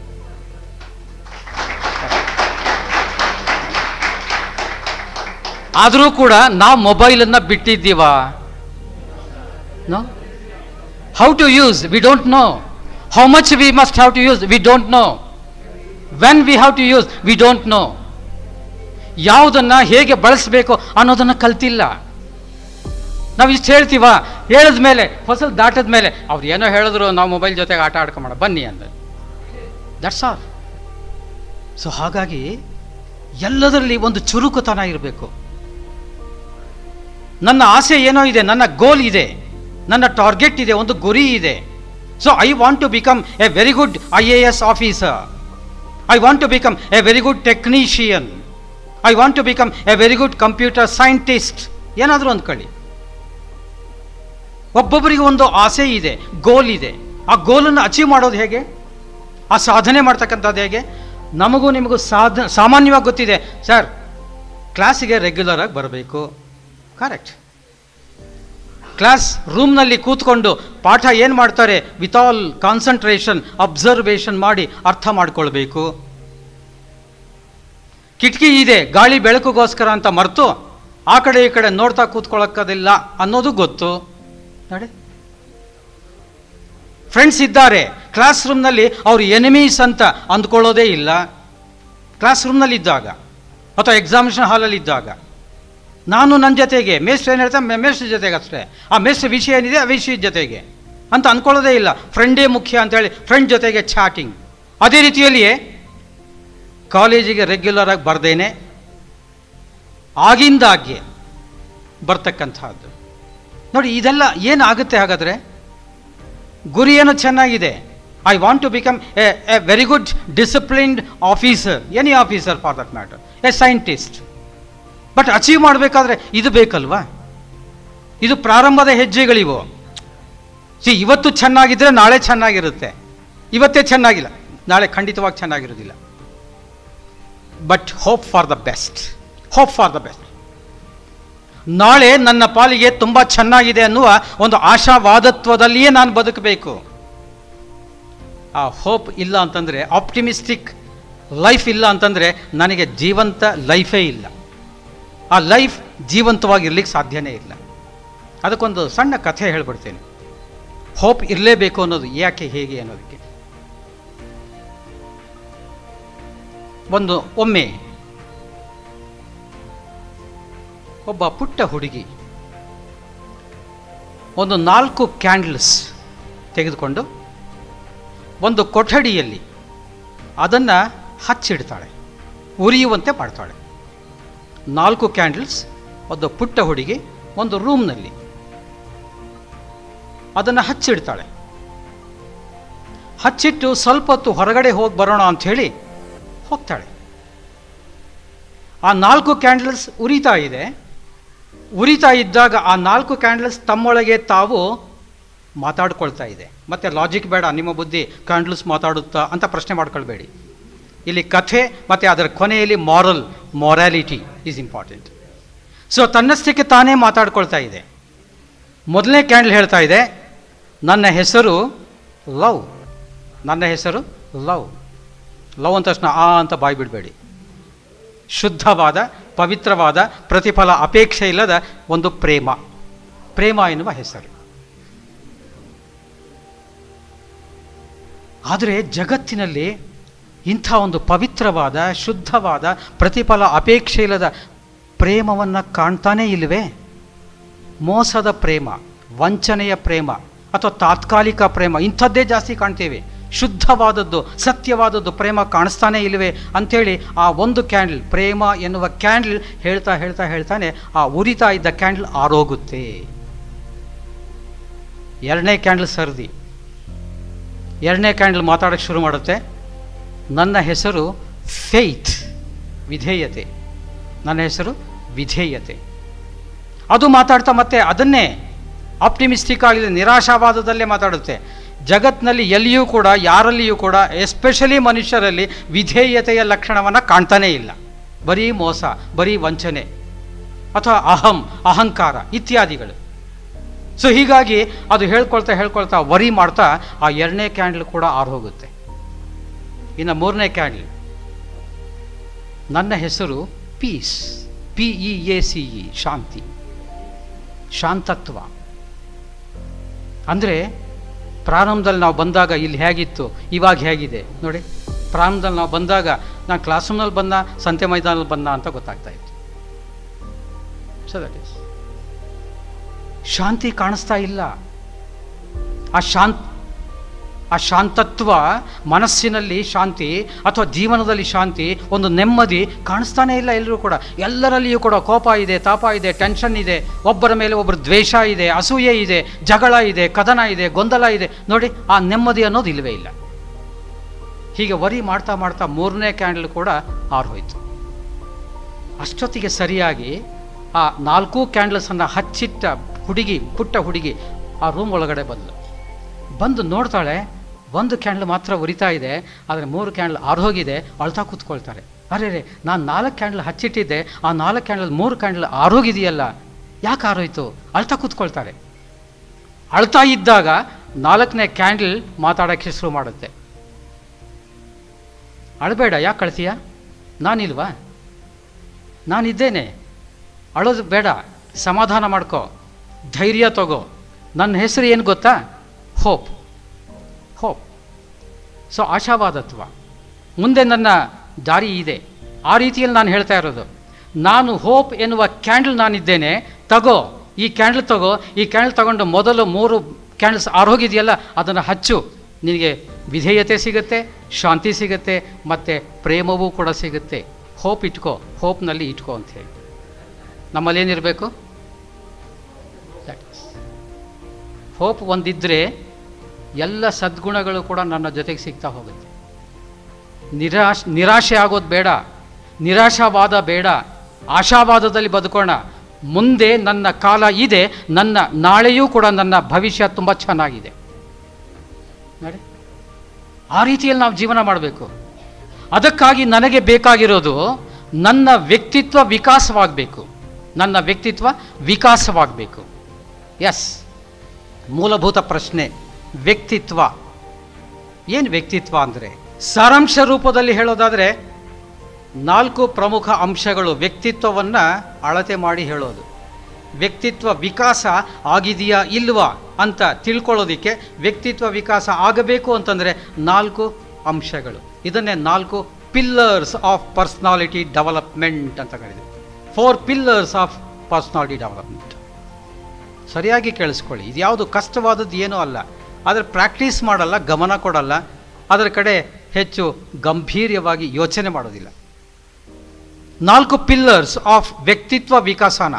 ಆದರೂ ಕೂಡ ನಾವು ಮೊಬೈಲನ್ನು ಬಿಟ್ಟಿದ್ದೀವಾ no how to use we don't know how much we must have to use we don't know when we have to use we don't know ಯಾವುದನ್ನು ಹೇಗೆ ಬಳಸಬೇಕು ಅನ್ನೋದನ್ನು ಕಲ್ತಿಲ್ಲ ನಾವು ಇಷ್ಟು ಹೇಳ್ತೀವ ಹೇಳಿದ ಮೇಲೆ ಫಸಲ್ ದಾಟದ ಮೇಲೆ ಅವ್ರು ಏನೋ ಹೇಳಿದ್ರು ನಾವು ಮೊಬೈಲ್ ಜೊತೆಗೆ ಆಟ ಆಡ್ಕೊಂಬೋಣ ಬನ್ನಿ ಅಂದ ದಟ್ಸ್ ಆಲ್ ಸೊ ಹಾಗಾಗಿ ಎಲ್ಲದರಲ್ಲಿ ಒಂದು ಚುರುಕುತನ ಇರಬೇಕು ನನ್ನ ಆಸೆ ಏನೋ ಇದೆ ನನ್ನ ಗೋಲ್ ಇದೆ ನನ್ನ ಟಾರ್ಗೆಟ್ ಇದೆ ಒಂದು ಗುರಿ ಇದೆ so I want to become a very good I A S officer I want to become a very good technician I want to become a very good computer scientist ಏನಾದರೂ ಅಂದ್ಕೊಳ್ಳಿ ಒಬ್ಬೊಬ್ಬರಿಗೆ ಒಂದು ಆಸೆ ಇದೆ ಗೋಲ್ ಇದೆ ಆ ಗೋಲನ್ನು ಅಚೀವ್ ಮಾಡೋದು ಹೇಗೆ ಆ ಸಾಧನೆ ಮಾಡ್ತಕ್ಕಂಥದ್ದು ಹೇಗೆ ನಮಗೂ ನಿಮಗೂ ಸಾಧ ಸಾಮಾನ್ಯವಾಗಿ ಗೊತ್ತಿದೆ ಸರ್ ಕ್ಲಾಸಿಗೆ ರೆಗ್ಯುಲರ್ ಆಗಿ ಬರಬೇಕು ಕರೆಕ್ಟ್ ಕ್ಲಾಸ್ ರೂಮ್ನಲ್ಲಿ ಕೂತ್ಕೊಂಡು ಪಾಠ ಏನು ಮಾಡ್ತಾರೆ ವಿತ್ ಆಲ್ ಕಾನ್ಸಂಟ್ರೇಷನ್ ಅಬ್ಸರ್ವೇಷನ್ ಮಾಡಿ ಅರ್ಥ ಮಾಡ್ಕೊಳ್ಬೇಕು ಕಿಟಕಿ ಇದೆ ಗಾಳಿ ಬೆಳಕಿಗೋಸ್ಕರ ಅಂತ ಮರೆತು ಆ ಕಡೆ ಈ ಕಡೆ ನೋಡ್ತಾ ಕೂತ್ಕೊಳ್ಳೋಕ್ಕೋದಿಲ್ಲ ಅನ್ನೋದು ಗೊತ್ತು ನೋಡಿ ಫ್ರೆಂಡ್ಸ್ ಇದ್ದಾರೆ ಕ್ಲಾಸ್ ರೂಮ್ನಲ್ಲಿ ಅವ್ರು ಎನಿಮೀಸ್ ಅಂತ ಅಂದ್ಕೊಳ್ಳೋದೇ ಇಲ್ಲ ಕ್ಲಾಸ್ ರೂಮ್ನಲ್ಲಿ ಇದ್ದಾಗ ಅಥವಾ ಎಕ್ಸಾಮಿನೇಷನ್ ಹಾಲಲ್ಲಿ ಇದ್ದಾಗ ನಾನು ನನ್ನ ಜೊತೆಗೆ ಮೇಷ್ಟ್ರು ಏನು ಹೇಳ್ತಾರೆ ಮೇಷ್ಟ್ರ ಜೊತೆಗೆ ಅಷ್ಟೇ ಆ ಮೇಷ್ಟ್ರ ವಿಷಯ ಏನಿದೆ ಆ ವಿಷಯದ ಜೊತೆಗೆ ಅಂತ ಅಂದ್ಕೊಳ್ಳೋದೇ ಇಲ್ಲ ಫ್ರೆಂಡೇ ಮುಖ್ಯ ಅಂತೇಳಿ ಫ್ರೆಂಡ್ ಜೊತೆಗೆ ಚಾಟಿಂಗ್ ಅದೇ ರೀತಿಯಲ್ಲಿಯೇ ಕಾಲೇಜಿಗೆ ರೆಗ್ಯುಲರ್ ಆಗಿ ಬರ್ದೇನೆ ಆಗಿಂದಾಗ್ಗೆ ಬರ್ತಕ್ಕಂಥದ್ದು ನೋಡಿ ಇದೆಲ್ಲ ಏನಾಗುತ್ತೆ ಹಾಗಾದರೆ ಗುರಿ ಏನು ಚೆನ್ನಾಗಿದೆ I want to become a a very good disciplined officer any officer for that matter a scientist but achieve ಮಾಡಬೇಕಾದ್ರೆ ಇದು ಬೇಕಲ್ವಾ ಇದು ಪ್ರಾರಂಭದ ಹೆಜ್ಜೆಗಳಿವು ಸಿ ಇವತ್ತು ಚೆನ್ನಾಗಿದ್ದರೆ ನಾಳೆ ಚೆನ್ನಾಗಿರುತ್ತೆ ಇವತ್ತೇ ಚೆನ್ನಾಗಿಲ್ಲ ನಾಳೆ ಖಂಡಿತವಾಗಿ ಚೆನ್ನಾಗಿರೋದಿಲ್ಲ but hope for the best hope for the best ನಾಳೆ ನನ್ನ ಪಾಲಿಗೆ ತುಂಬ ಚೆನ್ನಾಗಿದೆ ಅನ್ನುವ ಒಂದು ಆಶಾವಾದತ್ವದಲ್ಲಿಯೇ ನಾನು ಬದುಕಬೇಕು ಆ ಹೋಪ್ ಇಲ್ಲ ಅಂತಂದರೆ ಆಪ್ಟಿಮಿಸ್ಟಿಕ್ ಲೈಫ್ ಇಲ್ಲ ಅಂತಂದರೆ ನನಗೆ ಜೀವಂತ ಲೈಫೇ ಇಲ್ಲ ಆ ಲೈಫ್ ಜೀವಂತವಾಗಿರ್ಲಿಕ್ಕೆ ಸಾಧ್ಯನೇ ಇಲ್ಲ ಅದಕ್ಕೊಂದು ಸಣ್ಣ ಕಥೆ ಹೇಳ್ಬಿಡ್ತೇನೆ ಹೋಪ್ ಇರಲೇಬೇಕು ಅನ್ನೋದು ಯಾಕೆ ಹೇಗೆ ಅನ್ನೋದಕ್ಕೆ ಒಂದು ಒಮ್ಮೆ ಒಬ್ಬ ಪುಟ್ಟ ಹುಡುಗಿ ಒಂದು ನಾಲ್ಕು ಕ್ಯಾಂಡಲ್ಸ್ ತೆಗೆದುಕೊಂಡು ಒಂದು ಕೊಠಡಿಯಲ್ಲಿ ಅದನ್ನು ಹಚ್ಚಿಡ್ತಾಳೆ ಉರಿಯುವಂತೆ ಮಾಡ್ತಾಳೆ ನಾಲ್ಕು ಕ್ಯಾಂಡಲ್ಸ್ ಒಂದು ಪುಟ್ಟ ಹುಡುಗಿ ಒಂದು ರೂಮ್ನಲ್ಲಿ ಅದನ್ನು ಹಚ್ಚಿಡ್ತಾಳೆ ಹಚ್ಚಿಟ್ಟು ಸ್ವಲ್ಪ ಹೊತ್ತು ಹೊರಗಡೆ ಹೋಗಿ ಬರೋಣ ಅಂಥೇಳಿ ಹೋಗ್ತಾಳೆ ಆ ನಾಲ್ಕು ಕ್ಯಾಂಡಲ್ಸ್ ಉರಿತಾ ಇದೆ ಉರಿತಾ ಇದ್ದಾಗ ಆ ನಾಲ್ಕು ಕ್ಯಾಂಡಲ್ಸ್ ತಮ್ಮೊಳಗೆ ತಾವು ಮಾತಾಡ್ಕೊಳ್ತಾ ಇದೆ ಮತ್ತು ಲಾಜಿಕ್ ಬೇಡ ನಿಮ್ಮ ಬುದ್ಧಿ ಕ್ಯಾಂಡಲ್ಸ್ ಮಾತಾಡುತ್ತಾ ಅಂತ ಪ್ರಶ್ನೆ ಮಾಡ್ಕೊಳ್ಬೇಡಿ ಇಲ್ಲಿ ಕಥೆ ಮತ್ತು ಅದರ ಕೊನೆಯಲ್ಲಿ moral morality is important so ತನ್ನಷ್ಟಕ್ಕೆ ತಾನೇ ಮಾತಾಡ್ಕೊಳ್ತಾ ಇದೆ ಮೊದಲನೇ ಕ್ಯಾಂಡಲ್ ಹೇಳ್ತಾ ಇದೆ ನನ್ನ ಹೆಸರು ಲವ್ ನನ್ನ ಹೆಸರು ಲವ್ ಲವ್ ಅಂದ ತಕ್ಷಣ ಆ ಅಂತ ಬಾಯಿ ಬಿಡಬೇಡಿ ಶುದ್ಧವಾದ ಪವಿತ್ರವಾದ ಪ್ರತಿಫಲ ಅಪೇಕ್ಷೆ ಇಲ್ಲದ ಒಂದು ಪ್ರೇಮ ಪ್ರೇಮ ಎನ್ನುವ ಹೆಸರು ಆದರೆ ಜಗತ್ತಿನಲ್ಲಿ ಇಂಥ ಒಂದು ಪವಿತ್ರವಾದ ಶುದ್ಧವಾದ ಪ್ರತಿಫಲ ಅಪೇಕ್ಷೆ ಇಲ್ಲದ ಪ್ರೇಮವನ್ನು ಕಾಣ್ತಾನೇ ಇಲ್ಲವೇ ಮೋಸದ ಪ್ರೇಮ ವಂಚನೆಯ ಪ್ರೇಮ ಅಥವಾ ತಾತ್ಕಾಲಿಕ ಪ್ರೇಮ ಇಂಥದ್ದೇ ಜಾಸ್ತಿ ಕಾಣ್ತೇವೆ ಶುದ್ಧವಾದದ್ದು ಸತ್ಯವಾದದ್ದು ಪ್ರೇಮ ಕಾಣಿಸ್ತಾನೆ ಇಲ್ಲವೇ ಅಂಥೇಳಿ ಆ ಒಂದು ಕ್ಯಾಂಡಲ್ ಪ್ರೇಮ ಎನ್ನುವ ಕ್ಯಾಂಡಲ್ ಹೇಳ್ತಾ ಹೇಳ್ತಾ ಹೇಳ್ತಾನೆ ಆ ಉರಿತಾ ಇದ್ದ ಕ್ಯಾಂಡಲ್ ಆರೋಗುತ್ತೆ ಎರಡನೇ ಕ್ಯಾಂಡಲ್ ಸರ್ದಿ ಎರಡನೇ ಕ್ಯಾಂಡಲ್ ಮಾತಾಡೋಕ್ಕೆ ಶುರು ಮಾಡುತ್ತೆ ನನ್ನ ಹೆಸರು ಫೇತ್ ವಿಧೇಯತೆ ನನ್ನ ಹೆಸರು ವಿಧೇಯತೆ ಅದು ಮಾತಾಡ್ತಾ ಮತ್ತೆ ಅದನ್ನೇ ಆಪ್ಟಿಮಿಸ್ಟಿಕ್ ಆಗಿದೆ ನಿರಾಶಾವಾದದಲ್ಲೇ ಮಾತಾಡುತ್ತೆ ಜಗತ್ತಿನಲ್ಲಿ ಎಲ್ಲಿಯೂ ಕೂಡ ಯಾರಲ್ಲಿಯೂ ಕೂಡ ಎಸ್ಪೆಷಲಿ ಮನುಷ್ಯರಲ್ಲಿ ವಿಧೇಯತೆಯ ಲಕ್ಷಣವನ್ನು ಕಾಣ್ತಾನೇ ಇಲ್ಲ ಬರೀ ಮೋಸ ಬರೀ ವಂಚನೆ ಅಥವಾ ಅಹಂ ಅಹಂಕಾರ ಇತ್ಯಾದಿಗಳು ಸೊ ಹೀಗಾಗಿ ಅದು ಹೇಳ್ಕೊಳ್ತಾ ಹೇಳ್ಕೊಳ್ತಾ ವರಿ ಮಾಡ್ತಾ ಆ ಎರಡನೇ ಕ್ಯಾಂಡಲ್ ಕೂಡ ಆರ್ಹೋಗುತ್ತೆ ಇನ್ನು ಮೂರನೇ ಕ್ಯಾಂಡಲ್ ನನ್ನ ಹೆಸರು peace P E A C E ಶಾಂತಿ ಶಾಂತತ್ವ ಅಂದರೆ ಪ್ರಾರಂಭದಲ್ಲಿ ನಾವು ಬಂದಾಗ ಇಲ್ಲಿ ಹೇಗಿತ್ತು ಇವಾಗ ಹೇಗಿದೆ ನೋಡಿ ಪ್ರಾರಂಭದಲ್ಲಿ ನಾವು ಬಂದಾಗ ನಾನು ಕ್ಲಾಸ್ ರೂಮ್ನಲ್ಲಿ ಬಂದ ಸಂತೆ ಮೈದಾನಲ್ಲಿ ಬಂದ ಅಂತ ಗೊತ್ತಾಗ್ತಾ ಇತ್ತು ಸೊ ದಟ್ ಈಸ್ ಶಾಂತಿ ಕಾಣಿಸ್ತಾ ಇಲ್ಲ ಆ ಶಾಂತ್ ಆ ಶಾಂತತ್ವ ಮನಸ್ಸಿನಲ್ಲಿ ಶಾಂತಿ ಅಥವಾ ಜೀವನದಲ್ಲಿ ಶಾಂತಿ ಒಂದು ನೆಮ್ಮದಿ ಕಾಣಿಸ್ತಾನೇ ಇಲ್ಲ ಎಲ್ಲರೂ ಕೂಡ ಎಲ್ಲರಲ್ಲಿಯೂ ಕೂಡ ಕೋಪ ಇದೆ ತಾಪ ಇದೆ ಟೆನ್ಷನ್ ಇದೆ ಒಬ್ಬರ ಮೇಲೆ ಒಬ್ಬರು ದ್ವೇಷ ಇದೆ ಅಸೂಯೆ ಇದೆ ಜಗಳ ಇದೆ ಕದನ ಇದೆ ಗೊಂದಲ ಇದೆ ನೋಡಿ ಆ ನೆಮ್ಮದಿ ಅನ್ನೋದು ಇಲ್ಲವೇ ಇಲ್ಲ ಹೀಗೆ ವರಿ ಮಾಡ್ತಾ ಮಾಡ್ತಾ ಮೂರನೇ ಕ್ಯಾಂಡಲ್ ಕೂಡ ಆರ್ಹೋಯ್ತು ಅಷ್ಟೊತ್ತಿಗೆ ಸರಿಯಾಗಿ ಆ ನಾಲ್ಕು ಕ್ಯಾಂಡಲ್ಸನ್ನು ಹಚ್ಚಿಟ್ಟ ಹುಡುಗಿ ಪುಟ್ಟ ಹುಡುಗಿ ಆ ರೂಮ್ ಒಳಗಡೆ ಬಂದ್ಲು ಬಂದು ನೋಡ್ತಾಳೆ ಒಂದು ಕ್ಯಾಂಡಲ್ ಮಾತ್ರ ಉರಿತಾ ಇದೆ ಆದರೆ ಮೂರು ಕ್ಯಾಂಡಲ್ ಆರೋಗಿದೆ ಅಳ್ತಾ ಕೂತ್ಕೊಳ್ತಾರೆ ಅರೆ ರೇ ನಾನು ನಾಲ್ಕು ಕ್ಯಾಂಡಲ್ ಹಚ್ಚಿಟ್ಟಿದ್ದೆ ಆ ನಾಲ್ಕು ಕ್ಯಾಂಡಲ್ ಮೂರು ಕ್ಯಾಂಡಲ್ ಆರೋಗಿದೆಯಲ್ಲ ಯಾಕೆ ಆರೋಯ್ತು ಅಳ್ತಾ ಕೂತ್ಕೊಳ್ತಾರೆ ಅಳ್ತಾ ಇದ್ದಾಗ ನಾಲ್ಕನೇ ಕ್ಯಾಂಡಲ್ ಮಾತಾಡೋಕ್ಕೆ ಶುರು ಮಾಡುತ್ತೆ ಅಳಬೇಡ ಯಾಕೆ ಅಳ್ತೀಯ ನಾನಿಲ್ವಾ ನಾನಿದ್ದೇನೆ ಅಳೋದು ಬೇಡ ಸಮಾಧಾನ ಮಾಡ್ಕೋ ಧೈರ್ಯ ತಗೋ ನನ್ನ ಹೆಸರು ಏನು ಗೊತ್ತಾ ಹೋಪ್ ಹೋಪ್ ಸೊ ಆಶಾವಾದತ್ವ ಮುಂದೆ ನನ್ನ ದಾರಿ ಇದೆ ಆ ರೀತಿಯಲ್ಲಿ ನಾನು ಹೇಳ್ತಾ ಇರೋದು ನಾನು ಹೋಪ್ ಎನ್ನುವ ಕ್ಯಾಂಡಲ್ ನಾನಿದ್ದೇನೆ ತಗೋ ಈ ಕ್ಯಾಂಡಲ್ ತಗೋ ಈ ಕ್ಯಾಂಡಲ್ ತಗೊಂಡು ಮೊದಲು ಮೂರು ಕ್ಯಾಂಡಲ್ಸ್ ಆರೋಗಿದೆಯಲ್ಲ ಅದನ್ನು ಹಚ್ಚು ನಿನಗೆ ವಿಧೇಯತೆ ಸಿಗುತ್ತೆ ಶಾಂತಿ ಸಿಗುತ್ತೆ ಮತ್ತು ಪ್ರೇಮವೂ ಕೂಡ ಸಿಗುತ್ತೆ ಹೋಪ್ ಇಟ್ಕೋ ಹೋಪ್ನಲ್ಲಿ ಇಟ್ಕೋ ಅಂತ ಹೇಳಿ ನಮ್ಮಲ್ಲಿ ಏನಿರಬೇಕು ಹೋಪ್ ಒಂದಿದ್ದರೆ ಎಲ್ಲ ಸದ್ಗುಣಗಳು ಕೂಡ ನನ್ನ ಜೊತೆಗೆ ಸಿಗ್ತಾ ಹೋಗುತ್ತೆ ನಿರಾಶ್ ನಿರಾಶೆ ಆಗೋದು ಬೇಡ ನಿರಾಶಾವಾದ ಬೇಡ ಆಶಾವಾದದಲ್ಲಿ ಬದುಕೋಣ ಮುಂದೆ ನನ್ನ ಕಾಲ ಇದೆ ನನ್ನ ನಾಳೆಯೂ ಕೂಡ ನನ್ನ ಭವಿಷ್ಯ ತುಂಬ ಚೆನ್ನಾಗಿದೆ ನೋಡಿ ಆ ರೀತಿಯಲ್ಲಿ ನಾವು ಜೀವನ ಮಾಡಬೇಕು ಅದಕ್ಕಾಗಿ ನನಗೆ ಬೇಕಾಗಿರೋದು ನನ್ನ ವ್ಯಕ್ತಿತ್ವ ವಿಕಾಸವಾಗಬೇಕು ನನ್ನ ವ್ಯಕ್ತಿತ್ವ ವಿಕಾಸವಾಗಬೇಕು ಎಸ್ ಮೂಲಭೂತ ಪ್ರಶ್ನೆ ವ್ಯಕ್ತಿತ್ವ ಏನು ವ್ಯಕ್ತಿತ್ವ ಅಂದರೆ ಸಾರಾಂಶ ರೂಪದಲ್ಲಿ ಹೇಳೋದಾದರೆ ನಾಲ್ಕು ಪ್ರಮುಖ ಅಂಶಗಳು ವ್ಯಕ್ತಿತ್ವವನ್ನು ಅಳತೆ ಮಾಡಿ ಹೇಳೋದು ವ್ಯಕ್ತಿತ್ವ ವಿಕಾಸ ಆಗಿದೆಯಾ ಇಲ್ವಾ ಅಂತ ತಿಳ್ಕೊಳ್ಳೋದಕ್ಕೆ ವ್ಯಕ್ತಿತ್ವ ವಿಕಾಸ ಆಗಬೇಕು ಅಂತಂದರೆ ನಾಲ್ಕು ಅಂಶಗಳು ಇದನ್ನೇ ನಾಲ್ಕು ಪಿಲ್ಲರ್ಸ್ ಆಫ್ ಪರ್ಸ್ನಾಲಿಟಿ ಡೆವಲಪ್ಮೆಂಟ್ ಅಂತ ಕರೀತೀವಿ four pillars of personality development ಸರಿಯಾಗಿ ಕೇಳಿಸ್ಕೊಳ್ಳಿ ಇದು ಯಾವುದು ಕಷ್ಟವಾದದ್ದು ಏನೂ ಅಲ್ಲ ಆದರೆ ಪ್ರಾಕ್ಟೀಸ್ ಮಾಡಲ್ಲ ಗಮನ ಕೊಡಲ್ಲ ಅದರ ಕಡೆ ಹೆಚ್ಚು ಗಂಭೀರ್ಯವಾಗಿ ಯೋಚನೆ ಮಾಡೋದಿಲ್ಲ ನಾಲ್ಕು ಪಿಲ್ಲರ್ಸ್ ಆಫ್ ವ್ಯಕ್ತಿತ್ವ ವಿಕಾಸನ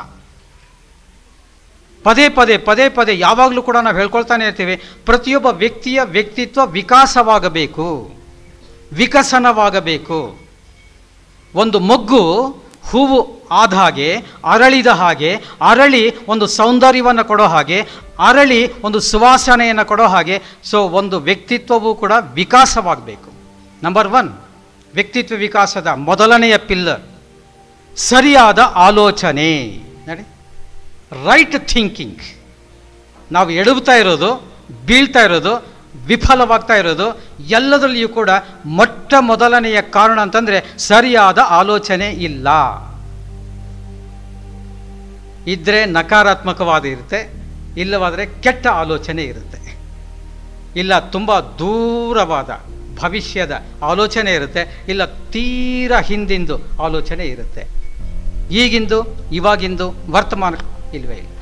ಪದೇ ಪದೇ ಪದೇ ಪದೇ ಯಾವಾಗಲೂ ಕೂಡ ನಾವು ಹೇಳ್ಕೊಳ್ತಾನೆ ಇರ್ತೀವಿ ಪ್ರತಿಯೊಬ್ಬ ವ್ಯಕ್ತಿಯ ವ್ಯಕ್ತಿತ್ವ ವಿಕಾಸವಾಗಬೇಕು ವಿಕಸನವಾಗಬೇಕು ಒಂದು ಮೊಗ್ಗು ಹೂವು ಆದ ಹಾಗೆ ಅರಳಿದ ಹಾಗೆ ಅರಳಿ ಒಂದು ಸೌಂದರ್ಯವನ್ನು ಕೊಡೋ ಹಾಗೆ ಅರಳಿ ಒಂದು ಸುವಾಸನೆಯನ್ನು ಕೊಡೋ ಹಾಗೆ ಸೊ ಒಂದು ವ್ಯಕ್ತಿತ್ವವೂ ಕೂಡ ವಿಕಾಸವಾಗಬೇಕು ನಂಬರ್ ಒನ್ ವ್ಯಕ್ತಿತ್ವ ವಿಕಾಸದ ಮೊದಲನೆಯ ಪಿಲ್ಲರ್ ಸರಿಯಾದ ಆಲೋಚನೆ ನೋಡಿ ರೈಟ್ ಥಿಂಕಿಂಗ್ ನಾವು ಎಡವುತ್ತಾ ಇರೋದು ಬೀಳ್ತಾ ಇರೋದು ವಿಫಲವಾಗ್ತಾ ಇರೋದು ಎಲ್ಲದರಲ್ಲಿಯೂ ಕೂಡ ಮೊಟ್ಟ ಮೊದಲನೆಯ ಕಾರಣ ಅಂತಂದರೆ ಸರಿಯಾದ ಆಲೋಚನೆ ಇಲ್ಲ ಇದ್ದರೆ ನಕಾರಾತ್ಮಕವಾದ ಇರುತ್ತೆ ಇಲ್ಲವಾದರೆ ಕೆಟ್ಟ ಆಲೋಚನೆ ಇರುತ್ತೆ ಇಲ್ಲ ತುಂಬ ದೂರವಾದ ಭವಿಷ್ಯದ ಆಲೋಚನೆ ಇರುತ್ತೆ ಇಲ್ಲ ತೀರ ಹಿಂದಿಂದು ಆಲೋಚನೆ ಇರುತ್ತೆ ಈಗಿಂದು ಇವಾಗಿಂದು ವರ್ತಮಾನ ಇಲ್ವೇ ಇಲ್ಲ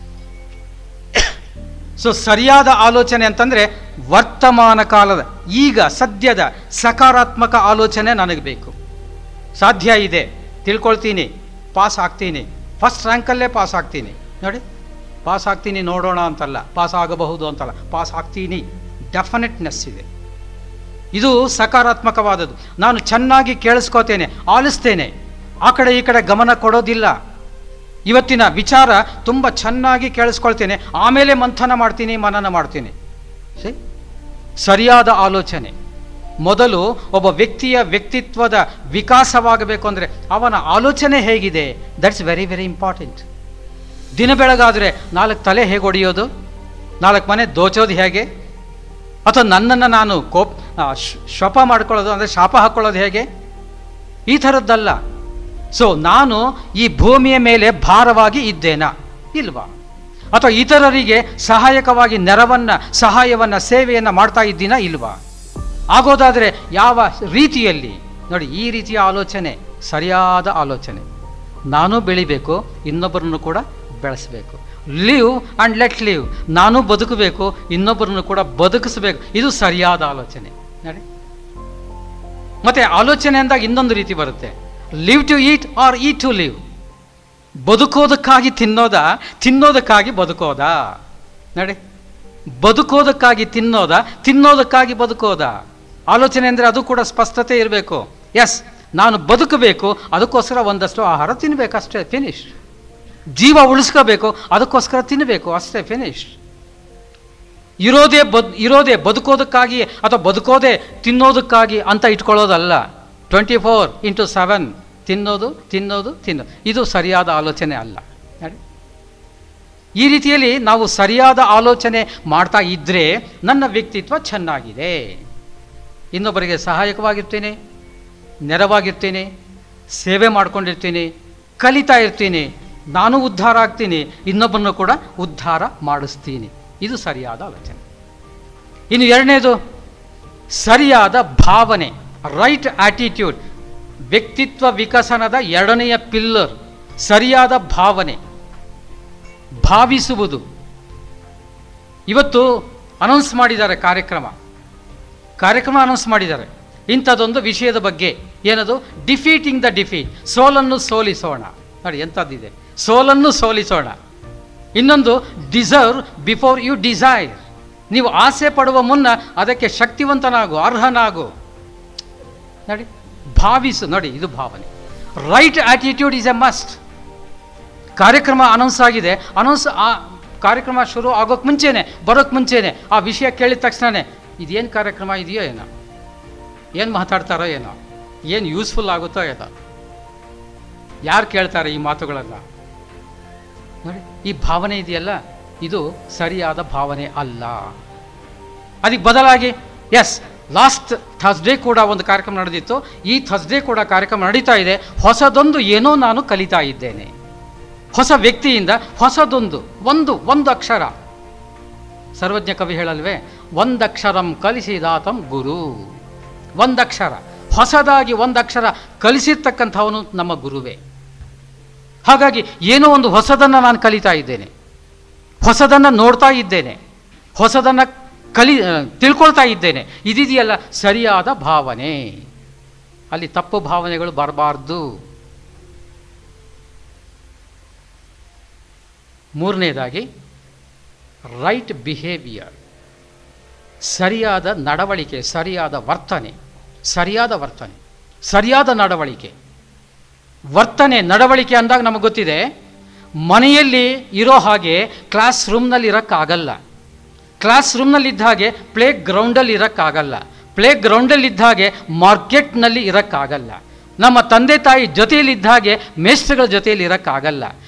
ಸೊ ಸರಿಯಾದ ಆಲೋಚನೆ ಅಂತಂದರೆ ವರ್ತಮಾನ ಕಾಲದ ಈಗ ಸದ್ಯದ ಸಕಾರಾತ್ಮಕ ಆಲೋಚನೆ ನನಗೆ ಬೇಕು ಸಾಧ್ಯ ಇದೆ ತಿಳ್ಕೊಳ್ತೀನಿ ಪಾಸ್ ಆಗ್ತೀನಿ ಫಸ್ಟ್ ರ್ಯಾಂಕಲ್ಲೇ ಪಾಸ್ ಆಗ್ತೀನಿ ನೋಡಿ ಪಾಸ್ ಆಗ್ತೀನಿ ನೋಡೋಣ ಅಂತಲ್ಲ ಪಾಸ್ ಆಗಬಹುದು ಅಂತಲ್ಲ ಪಾಸ್ ಆಗ್ತೀನಿ ಡೆಫಿನೆಟ್ನೆಸ್ ಇದೆ ಇದು ಸಕಾರಾತ್ಮಕವಾದದ್ದು ನಾನು ಚೆನ್ನಾಗಿ ಕೇಳಿಸ್ಕೋತೇನೆ ಆಲಿಸ್ತೇನೆ ಆ ಕಡೆ ಈ ಕಡೆ ಗಮನ ಕೊಡೋದಿಲ್ಲ ಇವತ್ತಿನ ವಿಚಾರ ತುಂಬ ಚೆನ್ನಾಗಿ ಕೇಳಿಸ್ಕೊಳ್ತೇನೆ ಆಮೇಲೆ ಮಂಥನ ಮಾಡ್ತೀನಿ ಮನನ ಮಾಡ್ತೀನಿ ಸರಿ ಸರಿಯಾದ ಆಲೋಚನೆ ಮೊದಲು ಒಬ್ಬ ವ್ಯಕ್ತಿಯ ವ್ಯಕ್ತಿತ್ವದ ವಿಕಾಸವಾಗಬೇಕು ಅಂದರೆ ಅವನ ಆಲೋಚನೆ ಹೇಗಿದೆ ದಟ್ಸ್ ವೆರಿ ವೆರಿ ಇಂಪಾರ್ಟೆಂಟ್ ದಿನ ಬೆಳಗಾದರೆ ನಾಲ್ಕು ತಲೆ ಹೇಗೆ ಹೊಡೆಯೋದು ನಾಲ್ಕು ಮನೆ ದೋಚೋದು ಹೇಗೆ ಅಥವಾ ನನ್ನನ್ನು ನಾನು ಕೋಪ್ ಆ, ಶ- ಶಪ ಮಾಡ್ಕೊಳ್ಳೋದು ಅಂದರೆ ಶಾಪ ಹಾಕ್ಕೊಳ್ಳೋದು ಹೇಗೆ ಈ ಥರದ್ದಲ್ಲ ಸೊ ನಾನು ಈ ಭೂಮಿಯ ಮೇಲೆ ಭಾರವಾಗಿ ಇದ್ದೇನಾ ಇಲ್ವಾ ಅಥವಾ ಇತರರಿಗೆ ಸಹಾಯಕವಾಗಿ ನೆರವನ್ನು ಸಹಾಯವನ್ನು ಸೇವೆಯನ್ನು ಮಾಡ್ತಾ ಇದ್ದೀನಾ ಇಲ್ವಾ ಆಗೋದಾದರೆ ಯಾವ ರೀತಿಯಲ್ಲಿ ನೋಡಿ ಈ ರೀತಿಯ ಆಲೋಚನೆ ಸರಿಯಾದ ಆಲೋಚನೆ ನಾನು ಬೆಳಿಬೇಕು ಇನ್ನೊಬ್ಬರನ್ನು ಕೂಡ ಬೆಳೆಸಬೇಕು ಲಿವ್ ಆ್ಯಂಡ್ ಲೆಟ್ ಲಿವ್ ನಾನು ಬದುಕಬೇಕು ಇನ್ನೊಬ್ಬರನ್ನು ಕೂಡ ಬದುಕಿಸಬೇಕು ಇದು ಸರಿಯಾದ ಆಲೋಚನೆ ನೋಡಿ ಮತ್ತೆ ಆಲೋಚನೆ ಅಂದಾಗ ಇನ್ನೊಂದು ರೀತಿ ಬರುತ್ತೆ live to eat or eat to live ಬದುಕೋದಕ್ಕಾಗಿ ತಿನ್ನೋದಾ ತಿನ್ನೋದಕ್ಕಾಗಿ ಬದುಕೋದಾ ನೋಡಿ ಬದುಕೋದಕ್ಕಾಗಿ ತಿನ್ನೋದಾ ತಿನ್ನೋದಕ್ಕಾಗಿ ಬದುಕೋದಾ ಆಲೋಚನೆ ಅಂದರೆ ಅದು ಕೂಡ ಸ್ಪಷ್ಟತೆ ಇರಬೇಕು ಎಸ್ ನಾನು ಬದುಕಬೇಕು ಅದಕ್ಕೋಸ್ಕರ ಒಂದಷ್ಟು ಆಹಾರ ತಿನ್ನಬೇಕು ಅಷ್ಟೇ ಫಿನಿಶ್ ಜೀವ ಉಳಿಸ್ಕೋಬೇಕು ಅದಕ್ಕೋಸ್ಕರ ತಿನ್ನಬೇಕು ಅಷ್ಟೇ ಫಿನಿಶ್ ಇರೋದೇ ಬದ್ ಇರೋದೇ ಬದುಕೋದಕ್ಕಾಗಿ ಅಥವಾ ಬದುಕೋದೇ ತಿನ್ನೋದಕ್ಕಾಗಿ ಅಂತ ಇಟ್ಕೊಳ್ಳೋದಲ್ಲ ಟ್ವೆಂಟಿ ಫೋರ್ ಇಂಟು ಸೆವೆನ್ ತಿನ್ನೋದು ತಿನ್ನೋದು ತಿನ್ನೋದು ಇದು ಸರಿಯಾದ ಆಲೋಚನೆ ಅಲ್ಲ ನೋಡಿ ಈ ರೀತಿಯಲ್ಲಿ ನಾವು ಸರಿಯಾದ ಆಲೋಚನೆ ಮಾಡ್ತಾ ಇದ್ದರೆ ನನ್ನ ವ್ಯಕ್ತಿತ್ವ ಚೆನ್ನಾಗಿದೆ ಇನ್ನೊಬ್ಬರಿಗೆ ಸಹಾಯಕವಾಗಿರ್ತೀನಿ ನೆರವಾಗಿರ್ತೀನಿ ಸೇವೆ ಮಾಡ್ಕೊಂಡಿರ್ತೀನಿ ಕಲಿತಾ ಇರ್ತೀನಿ ನಾನು ಉದ್ಧಾರ ಆಗ್ತೀನಿ ಇನ್ನೊಬ್ಬರನ್ನು ಕೂಡ ಉದ್ಧಾರ ಮಾಡಿಸ್ತೀನಿ ಇದು ಸರಿಯಾದ ಆಲೋಚನೆ ಇನ್ನು ಎರಡನೇದು ಸರಿಯಾದ ಭಾವನೆ ರೈಟ್ ಆಟಿಟ್ಯೂಡ್ ವ್ಯಕ್ತಿತ್ವ ವಿಕಸನದ ಎರಡನೆಯ ಪಿಲ್ಲರ್ ಸರಿಯಾದ ಭಾವನೆ ಭಾವಿಸುವುದು ಇವತ್ತು ಅನೌನ್ಸ್ ಮಾಡಿದ್ದಾರೆ ಕಾರ್ಯಕ್ರಮ ಕಾರ್ಯಕ್ರಮ ಅನೌನ್ಸ್ ಮಾಡಿದ್ದಾರೆ ಇಂಥದ್ದೊಂದು ವಿಷಯದ ಬಗ್ಗೆ ಏನದು ಡಿಫೀಟಿಂಗ್ ದ ಡಿಫೀಟ್ ಸೋಲನ್ನು ಸೋಲಿಸೋಣ ನೋಡಿ ಎಂಥದ್ದಿದೆ ಸೋಲನ್ನು ಸೋಲಿಸೋಣ ಇನ್ನೊಂದು ಡಿಸರ್ವ್ ಬಿಫೋರ್ ಯು ಡಿಸೈರ್ ನೀವು ಆಸೆ ಪಡುವ ಮುನ್ನ ಅದಕ್ಕೆ ಶಕ್ತಿವಂತನಾಗು ಅರ್ಹನಾಗು ನೋಡಿ ಭಾವಿಸು ನೋಡಿ ಇದು ಭಾವನೆ right attitude is a must ಕಾರ್ಯಕ್ರಮ ಅನೌನ್ಸ್ ಆಗಿದೆ ಅನೌನ್ಸ್ ಆ ಕಾರ್ಯಕ್ರಮ ಶುರು ಆಗೋಕ್ಕೆ ಮುಂಚೆನೆ ಬರೋಕ್ಕೆ ಮುಂಚೆನೆ ಆ ವಿಷಯ ಕೇಳಿದ ತಕ್ಷಣವೇ ಇದೇನು ಕಾರ್ಯಕ್ರಮ ಇದೆಯೋ ಏನೋ ಏನು ಮಾತಾಡ್ತಾರೋ ಏನೋ ಏನು ಯೂಸ್ಫುಲ್ ಆಗುತ್ತೋ ಏನೋ ಯಾರು ಕೇಳ್ತಾರೆ ಈ ಮಾತುಗಳನ್ನು ನೋಡಿ ಈ ಭಾವನೆ ಇದೆಯಲ್ಲ ಇದು ಸರಿಯಾದ ಭಾವನೆ ಅಲ್ಲ ಅದಕ್ಕೆ ಬದಲಾಗಿ ಎಸ್ ಲಾಸ್ಟ್ ಥರ್ಸ್ಡೇ ಕೂಡ ಒಂದು ಕಾರ್ಯಕ್ರಮ ನಡೆದಿತ್ತು ಈ ಥರ್ಸ್ಡೇ ಕೂಡ ಕಾರ್ಯಕ್ರಮ ನಡೀತಾ ಇದೆ ಹೊಸದೊಂದು ಏನೋ ನಾನು ಕಲಿತಾ ಇದ್ದೇನೆ ಹೊಸ ವ್ಯಕ್ತಿಯಿಂದ ಹೊಸದೊಂದು ಒಂದು ಒಂದು ಅಕ್ಷರ ಸರ್ವಜ್ಞ ಕವಿ ಹೇಳಲ್ವೇ ಒಂದಕ್ಷರಂ ಕಲಿಸಿದಾತಂ ಗುರು ಒಂದಕ್ಷರ ಹೊಸದಾಗಿ ಒಂದಕ್ಷರ ಕಲಿಸಿರ್ತಕ್ಕಂಥವನು ನಮ್ಮ ಗುರುವೇ ಹಾಗಾಗಿ ಏನೋ ಒಂದು ಹೊಸದನ್ನು ನಾನು ಕಲಿತಾ ಇದ್ದೇನೆ ಹೊಸದನ್ನು ನೋಡ್ತಾ ಇದ್ದೇನೆ ಹೊಸದನ್ನು ಕಲಿ ಆ, ತಿಳ್ಕೊಳ್ತಾ ಇದ್ದೇನೆ ಇದಿದೆಯಲ್ಲ ಸರಿಯಾದ ಭಾವನೆ ಅಲ್ಲಿ ತಪ್ಪು ಭಾವನೆಗಳು ಬರಬಾರ್ದು ಮೂರನೇದಾಗಿ ರೈಟ್ ಬಿಹೇವಿಯರ್ ಸರಿಯಾದ ನಡವಳಿಕೆ ಸರಿಯಾದ ವರ್ತನೆ ಸರಿಯಾದ ವರ್ತನೆ ಸರಿಯಾದ ನಡವಳಿಕೆ ವರ್ತನೆ ನಡವಳಿಕೆ ಅಂದಾಗ ನಮಗೆ ಗೊತ್ತಿದೆ ಮನೆಯಲ್ಲಿ ಇರೋ ಹಾಗೆ ಕ್ಲಾಸ್ ರೂಮ್ನಲ್ಲಿ ಇರೋಕ್ಕಾಗಲ್ಲ ಕ್ಲಾಸ್ ರೂಮ್ನಲ್ಲಿದ್ದ ಹಾಗೆ ಪ್ಲೇ ಗ್ರೌಂಡಲ್ಲಿ ಇರೋಕ್ಕಾಗಲ್ಲ ಪ್ಲೇ ಗ್ರೌಂಡಲ್ಲಿದ್ದ ಹಾಗೆ ಮಾರ್ಕೆಟ್ನಲ್ಲಿ ಇರೋಕ್ಕಾಗಲ್ಲ ನಮ್ಮ ತಂದೆ ತಾಯಿ ಜೊತೆಯಲ್ಲಿದ್ದ ಹಾಗೆ ಮೇಸ್ಟ್ರುಗಳ ಜೊತೆಯಲ್ಲಿ ಇರೋಕ್ಕಾಗಲ್ಲ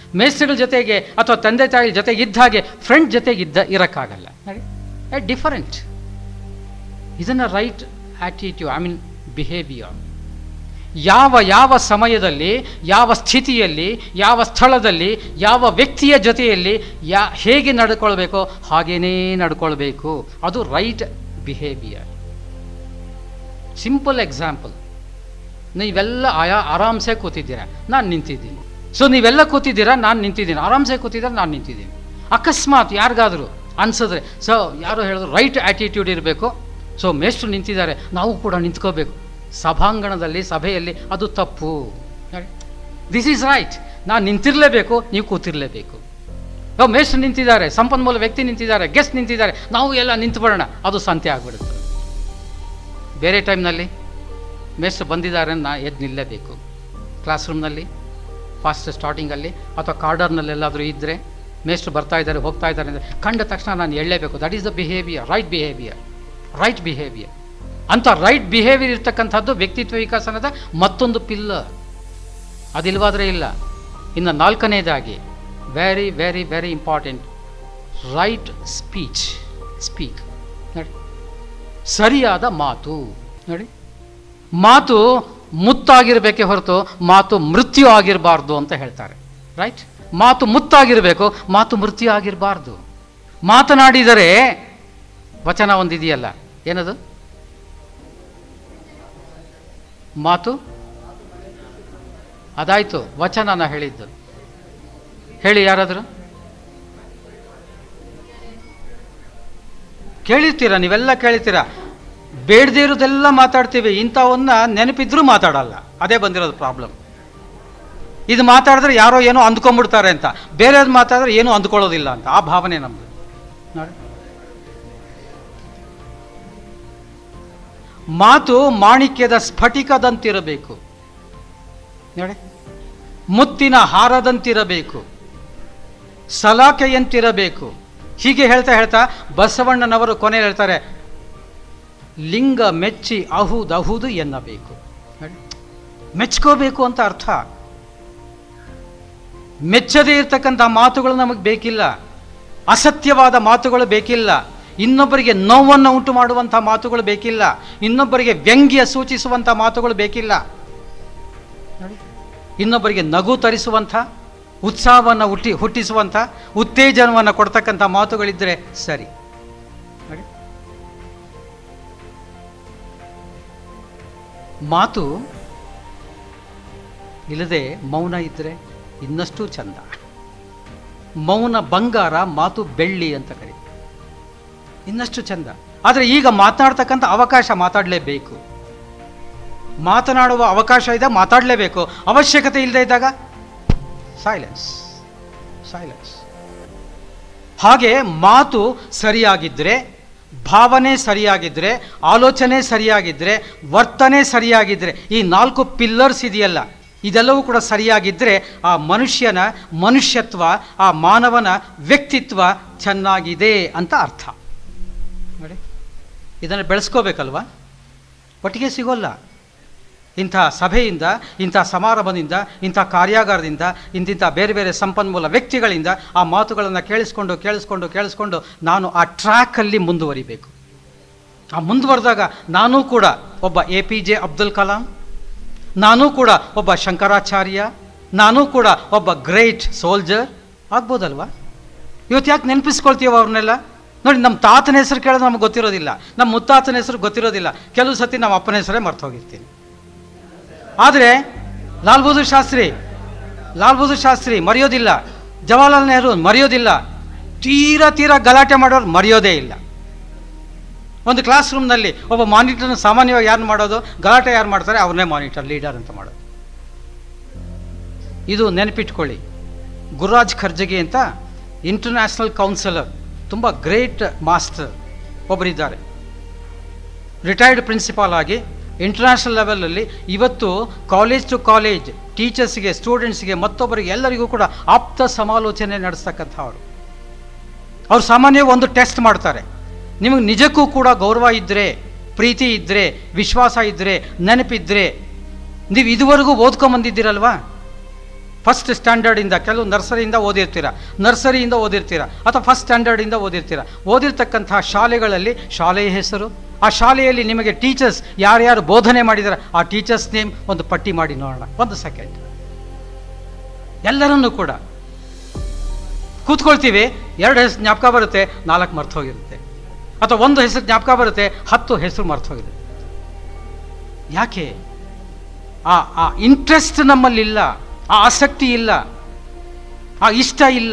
ಮೇಸ್ಟ್ರಿಗಳ ಜೊತೆಗೆ ಅಥವಾ ತಂದೆ ತಾಯಿ ಜೊತೆಗೆ ಇದ್ದ ಹಾಗೆ ಫ್ರೆಂಡ್ ಜೊತೆಗೆ ಇದ್ದ ಇರೋಕ್ಕಾಗಲ್ಲ ನೋಡಿ ಡಿಫರೆಂಟ್ ಇದನ್ನು right attitude I mean behaviour ಯಾವ ಯಾವ ಸಮಯದಲ್ಲಿ ಯಾವ ಸ್ಥಿತಿಯಲ್ಲಿ ಯಾವ ಸ್ಥಳದಲ್ಲಿ ಯಾವ ವ್ಯಕ್ತಿಯ ಜೊತೆಯಲ್ಲಿ ಯಾ ಹೇಗೆ ನಡ್ಕೊಳ್ಬೇಕೋ ಹಾಗೇನೇ ನಡ್ಕೊಳ್ಬೇಕು ಅದು ರೈಟ್ ಬಿಹೇವಿಯರ್ ಸಿಂಪಲ್ ಎಕ್ಸಾಂಪಲ್ ನೀವೆಲ್ಲ ಆಯಾ ಆರಾಮ್ಸೆ ಕೂತಿದ್ದೀರಾ ನಾನು ನಿಂತಿದ್ದೀನಿ ಸೊ ನೀವೆಲ್ಲ ಕೂತಿದ್ದೀರಾ ನಾನು ನಿಂತಿದ್ದೀನಿ ಆರಾಮ್ಸೆ ಕೂತಿದ್ದೀರಾ ನಾನು ನಿಂತಿದ್ದೀನಿ ಅಕಸ್ಮಾತ್ ಯಾರಿಗಾದರೂ ಅನ್ಸಿದ್ರೆ ಸೊ ಯಾರೋ ಹೇಳಿದ್ರು ರೈಟ್ ಆ್ಯಟಿಟ್ಯೂಡ್ ಇರಬೇಕು ಸೊ ಮೇಷ್ಟ್ರು ನಿಂತಿದ್ದಾರೆ ನಾವು ಕೂಡ ನಿಂತ್ಕೋಬೇಕು ಸಭಾಂಗಣದಲ್ಲಿ ಸಭೆಯಲ್ಲಿ ಅದು ತಪ್ಪು ದಿಸ್ ಈಸ್ ರೈಟ್ ನಾನು ನಿಂತಿರಲೇಬೇಕು ನೀವು ಕೂತಿರಲೇಬೇಕು ಓ ಮೇಷ್ಟ್ರು ನಿಂತಿದ್ದಾರೆ ಸಂಪನ್ಮೂಲ ವ್ಯಕ್ತಿ ನಿಂತಿದ್ದಾರೆ ಗೆಸ್ಟ್ ನಿಂತಿದ್ದಾರೆ ನಾವು ಎಲ್ಲ ನಿಂತ್ಬಿಡೋಣ ಅದು ಸಂತೆ ಆಗ್ಬಿಡುತ್ತೆ ಬೇರೆ ಟೈಮ್ನಲ್ಲಿ ಮೇಷ್ಟ್ರು ಬಂದಿದ್ದಾರೆ ನಾ ಎದ್ದು ನಿಲ್ಲಬೇಕು ಕ್ಲಾಸ್ ರೂಮ್ನಲ್ಲಿ ಫಾಸ್ಟ್ ಸ್ಟಾರ್ಟಿಂಗಲ್ಲಿ ಅಥವಾ ಕಾರ್ಡರ್ನಲ್ಲೆಲ್ಲಾದರೂ ಇದ್ದರೆ ಮೇಷ್ಟ್ರು ಬರ್ತಾ ಇದ್ದಾರೆ ಹೋಗ್ತಾ ಇದ್ದಾರೆ ಅಂದರೆ ಕಂಡ ತಕ್ಷಣ ನಾನು ಎಳ್ಳೇಬೇಕು that is the behaviour right behaviour right behaviour ಅಂಥ ರೈಟ್ ಬಿಹೇವಿಯರ್ ಇರ್ತಕ್ಕಂಥದ್ದು ವ್ಯಕ್ತಿತ್ವ ವಿಕಾಸನದ ಮತ್ತೊಂದು ಪಿಲ್ಲರ್ ಅದಿಲ್ವಾದರೆ ಇಲ್ಲ ಇನ್ನು ನಾಲ್ಕನೇದಾಗಿ very very very important right speech speak ನೋಡಿ ಸರಿಯಾದ ಮಾತು ನೋಡಿ ಮಾತು ಮುತ್ತಾಗಿರಬೇಕೇ ಹೊರತು ಮಾತು ಮೃತ್ಯು ಆಗಿರಬಾರ್ದು ಅಂತ ಹೇಳ್ತಾರೆ ರೈಟ್ ಮಾತು ಮುತ್ತಾಗಿರಬೇಕು ಮಾತು ಮೃತ್ಯು ಆಗಿರಬಾರ್ದು ಮಾತನಾಡಿದರೆ ವಚನ ಒಂದಿದೆಯಲ್ಲ ಏನದು ಮಾತು ಅದಾಯ್ತು ವಚನ ನಾ ಹೇಳಿದ್ದು ಹೇಳಿ ಯಾರಾದರೂ ಕೇಳಿರ್ತೀರ ನೀವೆಲ್ಲ ಕೇಳಿರ್ತೀರ ಬೇಡದೇ ಇರೋದೆಲ್ಲ ಮಾತಾಡ್ತೀವಿ ಇಂಥವನ್ನ ನೆನಪಿದ್ರೂ ಮಾತಾಡಲ್ಲ ಅದೇ ಬಂದಿರೋದು ಪ್ರಾಬ್ಲಮ್ ಇದು ಮಾತಾಡಿದ್ರೆ ಯಾರೋ ಏನೋ ಅಂದ್ಕೊಂಡ್ಬಿಡ್ತಾರೆ ಅಂತ ಬೇರೆಯವ್ರು ಮಾತಾಡಿದ್ರೆ ಏನೂ ಅಂದ್ಕೊಳ್ಳೋದಿಲ್ಲ ಅಂತ ಆ ಭಾವನೆ ನಮ್ಮದು ನೋಡಿ ಮಾತು ಮಾಣಿಕ್ಯದ ಸ್ಫಟಿಕದಂತಿರಬೇಕು ನೋಡಿ ಮುತ್ತಿನ ಹಾರದಂತಿರಬೇಕು ಸಲಾಕೆಯಂತಿರಬೇಕು ಹೀಗೆ ಹೇಳ್ತಾ ಹೇಳ್ತಾ ಬಸವಣ್ಣನವರು ಕೊನೆ ಹೇಳ್ತಾರೆ ಲಿಂಗ ಮೆಚ್ಚಿ ಅಹುದಹುದು ಎನ್ನಬೇಕು ನೋಡಿ ಮೆಚ್ಕೋಬೇಕು ಅಂತ ಅರ್ಥ ಮೆಚ್ಚದೇ ಇರ್ತಕ್ಕಂಥ ಮಾತುಗಳು ನಮಗೆ ಬೇಕಿಲ್ಲ ಅಸತ್ಯವಾದ ಮಾತುಗಳು ಬೇಕಿಲ್ಲ ಇನ್ನೊಬ್ಬರಿಗೆ ನೋವನ್ನು ಉಂಟು ಮಾಡುವಂಥ ಮಾತುಗಳು ಬೇಕಿಲ್ಲ ಇನ್ನೊಬ್ಬರಿಗೆ ವ್ಯಂಗ್ಯ ಸೂಚಿಸುವಂಥ ಮಾತುಗಳು ಬೇಕಿಲ್ಲ ನೋಡಿ ಇನ್ನೊಬ್ಬರಿಗೆ ನಗು ತರಿಸುವಂಥ ಉತ್ಸಾಹವನ್ನು ಹುಟ್ಟಿ ಹುಟ್ಟಿಸುವಂಥ ಉತ್ತೇಜನವನ್ನು ಕೊಡ್ತಕ್ಕಂಥ ಮಾತುಗಳಿದ್ದರೆ ಸರಿ ನೋಡಿ ಮಾತು ಇಲ್ಲದೆ ಮೌನ ಇದ್ದರೆ ಇನ್ನಷ್ಟು ಚಂದ ಮೌನ ಬಂಗಾರ ಮಾತು ಬೆಳ್ಳಿ ಅಂತ ಕರಿ ಇನ್ನಷ್ಟು ಚಂದ ಆದರೆ ಈಗ ಮಾತನಾಡ್ತಕ್ಕಂಥ ಅವಕಾಶ ಮಾತಾಡಲೇಬೇಕು ಮಾತನಾಡುವ ಅವಕಾಶ ಇದೆ ಮಾತಾಡಲೇಬೇಕು ಅವಶ್ಯಕತೆ ಇಲ್ಲದೆ ಇದ್ದಾಗ ಸೈಲೆನ್ಸ್ ಸೈಲೆನ್ಸ್ ಹಾಗೆ ಮಾತು ಸರಿಯಾಗಿದ್ದರೆ ಭಾವನೆ ಸರಿಯಾಗಿದ್ದರೆ ಆಲೋಚನೆ ಸರಿಯಾಗಿದ್ದರೆ ವರ್ತನೆ ಸರಿಯಾಗಿದ್ದರೆ ಈ ನಾಲ್ಕು ಪಿಲ್ಲರ್ಸ್ ಇದೆಯಲ್ಲ ಇದೆಲ್ಲವೂ ಕೂಡ ಸರಿಯಾಗಿದ್ದರೆ ಆ ಮನುಷ್ಯನ ಮನುಷ್ಯತ್ವ ಆ ಮಾನವನ ವ್ಯಕ್ತಿತ್ವ ಚೆನ್ನಾಗಿದೆ ಅಂತ ಅರ್ಥ ನೋಡಿ ಇದನ್ನು ಬೆಳೆಸ್ಕೋಬೇಕಲ್ವಾ ಒಟ್ಟಿಗೆ ಸಿಗೋಲ್ಲ ಇಂಥ ಸಭೆಯಿಂದ ಇಂಥ ಸಮಾರಂಭದಿಂದ ಇಂಥ ಕಾರ್ಯಾಗಾರದಿಂದ ಇಂತಿಂಥ ಬೇರೆ ಬೇರೆ ಸಂಪನ್ಮೂಲ ವ್ಯಕ್ತಿಗಳಿಂದ ಆ ಮಾತುಗಳನ್ನು ಕೇಳಿಸ್ಕೊಂಡು ಕೇಳಿಸ್ಕೊಂಡು ಕೇಳಿಸ್ಕೊಂಡು ನಾನು ಆ ಟ್ರ್ಯಾಕಲ್ಲಿ ಮುಂದುವರಿಬೇಕು ಆ ಮುಂದುವರೆದಾಗ ನಾನೂ ಕೂಡ ಒಬ್ಬ A P J Abdul Kalam ನಾನೂ ಕೂಡ ಒಬ್ಬ ಶಂಕರಾಚಾರ್ಯ ನಾನೂ ಕೂಡ ಒಬ್ಬ ಗ್ರೇಟ್ ಸೋಲ್ಜರ್ ಆಗ್ಬೋದಲ್ವಾ ಇವತ್ತು ಯಾಕೆ ನೆನಪಿಸ್ಕೊಳ್ತೀವ ಅವ್ರನ್ನೆಲ್ಲ ನೋಡಿ ನಮ್ಮ ತಾತನ ಹೆಸರು ಕೇಳೋದು ನಮ್ಗೆ ಗೊತ್ತಿರೋದಿಲ್ಲ ನಮ್ಮ ಮುತ್ತಾತನ ಹೆಸರು ಗೊತ್ತಿರೋದಿಲ್ಲ ಕೆಲವು ಸತಿ ನಮ್ಮ ಅಪ್ಪನ ಹೆಸರೇ ಮರ್ತು ಹೋಗಿರ್ತೀನಿ ಆದರೆ ಲಾಲ್ ಬಹದ್ದೂರ್ ಶಾಸ್ತ್ರಿ ಲಾಲ್ ಬಹದ್ದೂರ್ ಶಾಸ್ತ್ರಿ ಮರೆಯೋದಿಲ್ಲ ಜವಾಹರ್ಲಾಲ್ ನೆಹರು ಮರೆಯೋದಿಲ್ಲ ತೀರಾ ತೀರಾ ಗಲಾಟೆ ಮಾಡೋರು ಮರೆಯೋದೇ ಇಲ್ಲ ಒಂದು ಕ್ಲಾಸ್ ರೂಮ್ನಲ್ಲಿ ಒಬ್ಬ ಮಾನಿಟರ್ನ ಸಾಮಾನ್ಯವಾಗಿ ಯಾರು ಮಾಡೋದು ಗಲಾಟೆ ಯಾರು ಮಾಡ್ತಾರೆ ಅವ್ರನ್ನೇ ಮಾನಿಟರ್ ಲೀಡರ್ ಅಂತ ಮಾಡೋದು ಇದು ನೆನಪಿಟ್ಕೊಳ್ಳಿ ಗುರುರಾಜ್ ಖರ್ಜಗಿ ಅಂತ ಇಂಟರ್ನ್ಯಾಷನಲ್ ಕೌನ್ಸಿಲರ್ ತುಂಬ ಗ್ರೇಟ್ ಮಾಸ್ಟರ್ ಒಬ್ಬರಿದ್ದಾರೆ ರಿಟೈರ್ಡ್ ಪ್ರಿನ್ಸಿಪಾಲ್ ಆಗಿ ಇಂಟರ್ನ್ಯಾಷನಲ್ ಲೆವೆಲಲ್ಲಿ ಇವತ್ತು ಕಾಲೇಜ್ ಟು ಕಾಲೇಜ್ ಟೀಚರ್ಸ್ಗೆ ಸ್ಟೂಡೆಂಟ್ಸ್ಗೆ ಮತ್ತೊಬ್ಬರಿಗೆ ಎಲ್ಲರಿಗೂ ಕೂಡ ಆಪ್ತ ಸಮಾಲೋಚನೆ ನಡೆಸ್ತಕ್ಕಂಥವ್ರು ಅವ್ರು ಸಾಮಾನ್ಯವಾಗಿ ಒಂದು ಟೆಸ್ಟ್ ಮಾಡ್ತಾರೆ ನಿಮಗೆ ನಿಜಕ್ಕೂ ಕೂಡ ಗೌರವ ಇದ್ದರೆ ಪ್ರೀತಿ ಇದ್ದರೆ ವಿಶ್ವಾಸ ಇದ್ದರೆ ನೆನಪಿದ್ದರೆ ನೀವು ಇದುವರೆಗೂ ಓದ್ಕೊಂಬಂದಿದ್ದೀರಲ್ವಾ ಫಸ್ಟ್ ಸ್ಟ್ಯಾಂಡರ್ಡಿಂದ ಕೆಲವು ನರ್ಸರಿಯಿಂದ ಓದಿರ್ತೀರ ನರ್ಸರಿಯಿಂದ ಓದಿರ್ತೀರ ಅಥವಾ ಫಸ್ಟ್ ಸ್ಟ್ಯಾಂಡರ್ಡಿಂದ ಓದಿರ್ತೀರ ಓದಿರ್ತಕ್ಕಂತಹ ಶಾಲೆಗಳಲ್ಲಿ ಶಾಲೆಯ ಹೆಸರು ಆ ಶಾಲೆಯಲ್ಲಿ ನಿಮಗೆ ಟೀಚರ್ಸ್ ಯಾರ್ಯಾರು ಬೋಧನೆ ಮಾಡಿದ್ದಾರೆ ಆ ಟೀಚರ್ಸ್ ನೇಮ್ ಒಂದು ಪಟ್ಟಿ ಮಾಡಿ ನೋಡೋಣ ಒಂದು ಸೆಕೆಂಡ್ ಎಲ್ಲರನ್ನೂ ಕೂಡ ಕೂತ್ಕೊಳ್ತೀವಿ ಎರಡು ಹೆಸರು ಜ್ಞಾಪಕ ಬರುತ್ತೆ ನಾಲ್ಕು ಮರ್ತು ಹೋಗಿರುತ್ತೆ ಅಥವಾ ಒಂದು ಹೆಸರು ಜ್ಞಾಪಕ ಬರುತ್ತೆ ಹತ್ತು ಹೆಸರು ಮರ್ತು ಹೋಗಿರುತ್ತೆ ಯಾಕೆ ಆ ಆ ಇಂಟ್ರೆಸ್ಟ್ ನಮ್ಮಲ್ಲಿಲ್ಲ ಆ ಆಸಕ್ತಿ ಇಲ್ಲ ಆ ಇಷ್ಟ ಇಲ್ಲ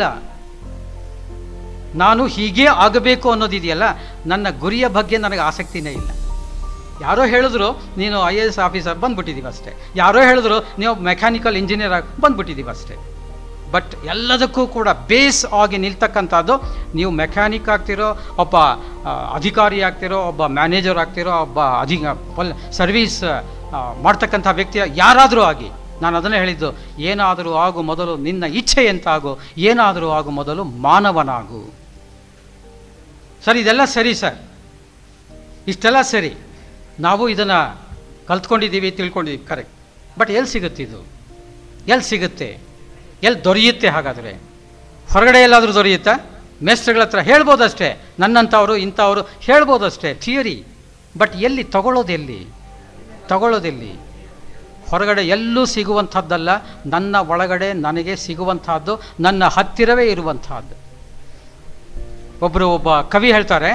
ನಾನು ಹೀಗೇ ಆಗಬೇಕು ಅನ್ನೋದಿದೆಯಲ್ಲ ನನ್ನ ಗುರಿಯ ಬಗ್ಗೆ ನನಗೆ ಆಸಕ್ತಿನೇ ಇಲ್ಲ ಯಾರೋ ಹೇಳಿದ್ರು ನೀನು ಐ ಎ ಎಸ್ ಆಫೀಸರ್ ಬಂದ್ಬಿಟ್ಟಿದ್ದೀವಿ ಅಷ್ಟೇ ಯಾರೋ ಹೇಳಿದ್ರು ನೀವು ಮೆಕ್ಯಾನಿಕಲ್ ಇಂಜಿನಿಯರ್ ಆಗಿ ಬಂದ್ಬಿಟ್ಟಿದ್ದೀವಿ ಅಷ್ಟೇ ಬಟ್ ಎಲ್ಲದಕ್ಕೂ ಕೂಡ ಬೇಸ್ ಆಗಿ ನಿಲ್ತಕ್ಕಂಥದ್ದು ನೀವು ಮೆಕ್ಯಾನಿಕ್ ಆಗ್ತಿರೋ ಒಬ್ಬ ಆ, ಅಧಿಕಾರಿ ಆಗ್ತಿರೋ ಒಬ್ಬ ಮ್ಯಾನೇಜರ್ ಆಗ್ತಿರೋ ಒಬ್ಬ ಅಧಿ ಪಲ್ ಸರ್ವೀಸ್ ಮಾಡ್ತಕ್ಕಂಥ ವ್ಯಕ್ತಿ ಯಾರಾದರೂ ಆಗಿ ನಾನು ಅದನ್ನೇ ಹೇಳಿದ್ದು ಏನಾದರೂ ಆಗು ಮೊದಲು ನಿನ್ನ ಇಚ್ಛೆಯಂತಾಗು ಏನಾದರೂ ಆಗು ಮೊದಲು ಮಾನವನಾಗು ಸರ್ ಇದೆಲ್ಲ ಸರಿ ಸರ್ ಇಷ್ಟೆಲ್ಲ ಸರಿ ನಾವು ಇದನ್ನು ಕಲ್ತ್ಕೊಂಡಿದ್ದೀವಿ ತಿಳ್ಕೊಂಡಿದ್ದೀವಿ ಕರೆಕ್ಟ್ ಬಟ್ ಎಲ್ಲಿ ಸಿಗುತ್ತೆ ಇದು ಎಲ್ಲಿ ಸಿಗುತ್ತೆ ಎಲ್ಲಿ ದೊರೆಯುತ್ತೆ ಹಾಗಾದರೆ ಹೊರಗಡೆ ಎಲ್ಲಾದರೂ ದೊರೆಯುತ್ತಾ ಮೇಸ್ಟ್ರುಗಳ ಹತ್ರ ಹೇಳ್ಬೋದಷ್ಟೇ ನನ್ನಂಥವರು ಇಂಥವರು ಹೇಳ್ಬೋದಷ್ಟೇ ಥಿಯರಿ ಬಟ್ ಎಲ್ಲಿ ತಗೊಳ್ಳೋದೆಲ್ಲಿ ತಗೊಳ್ಳೋದೆಲ್ಲಿ ಹೊರಗಡೆ ಎಲ್ಲೂ ಸಿಗುವಂಥದ್ದಲ್ಲ ನನ್ನ ಒಳಗಡೆ ನನಗೆ ಸಿಗುವಂತಹದ್ದು ನನ್ನ ಹತ್ತಿರವೇ ಇರುವಂತಹದ್ದು ಒಬ್ಬರು ಒಬ್ಬ ಕವಿ ಹೇಳ್ತಾರೆ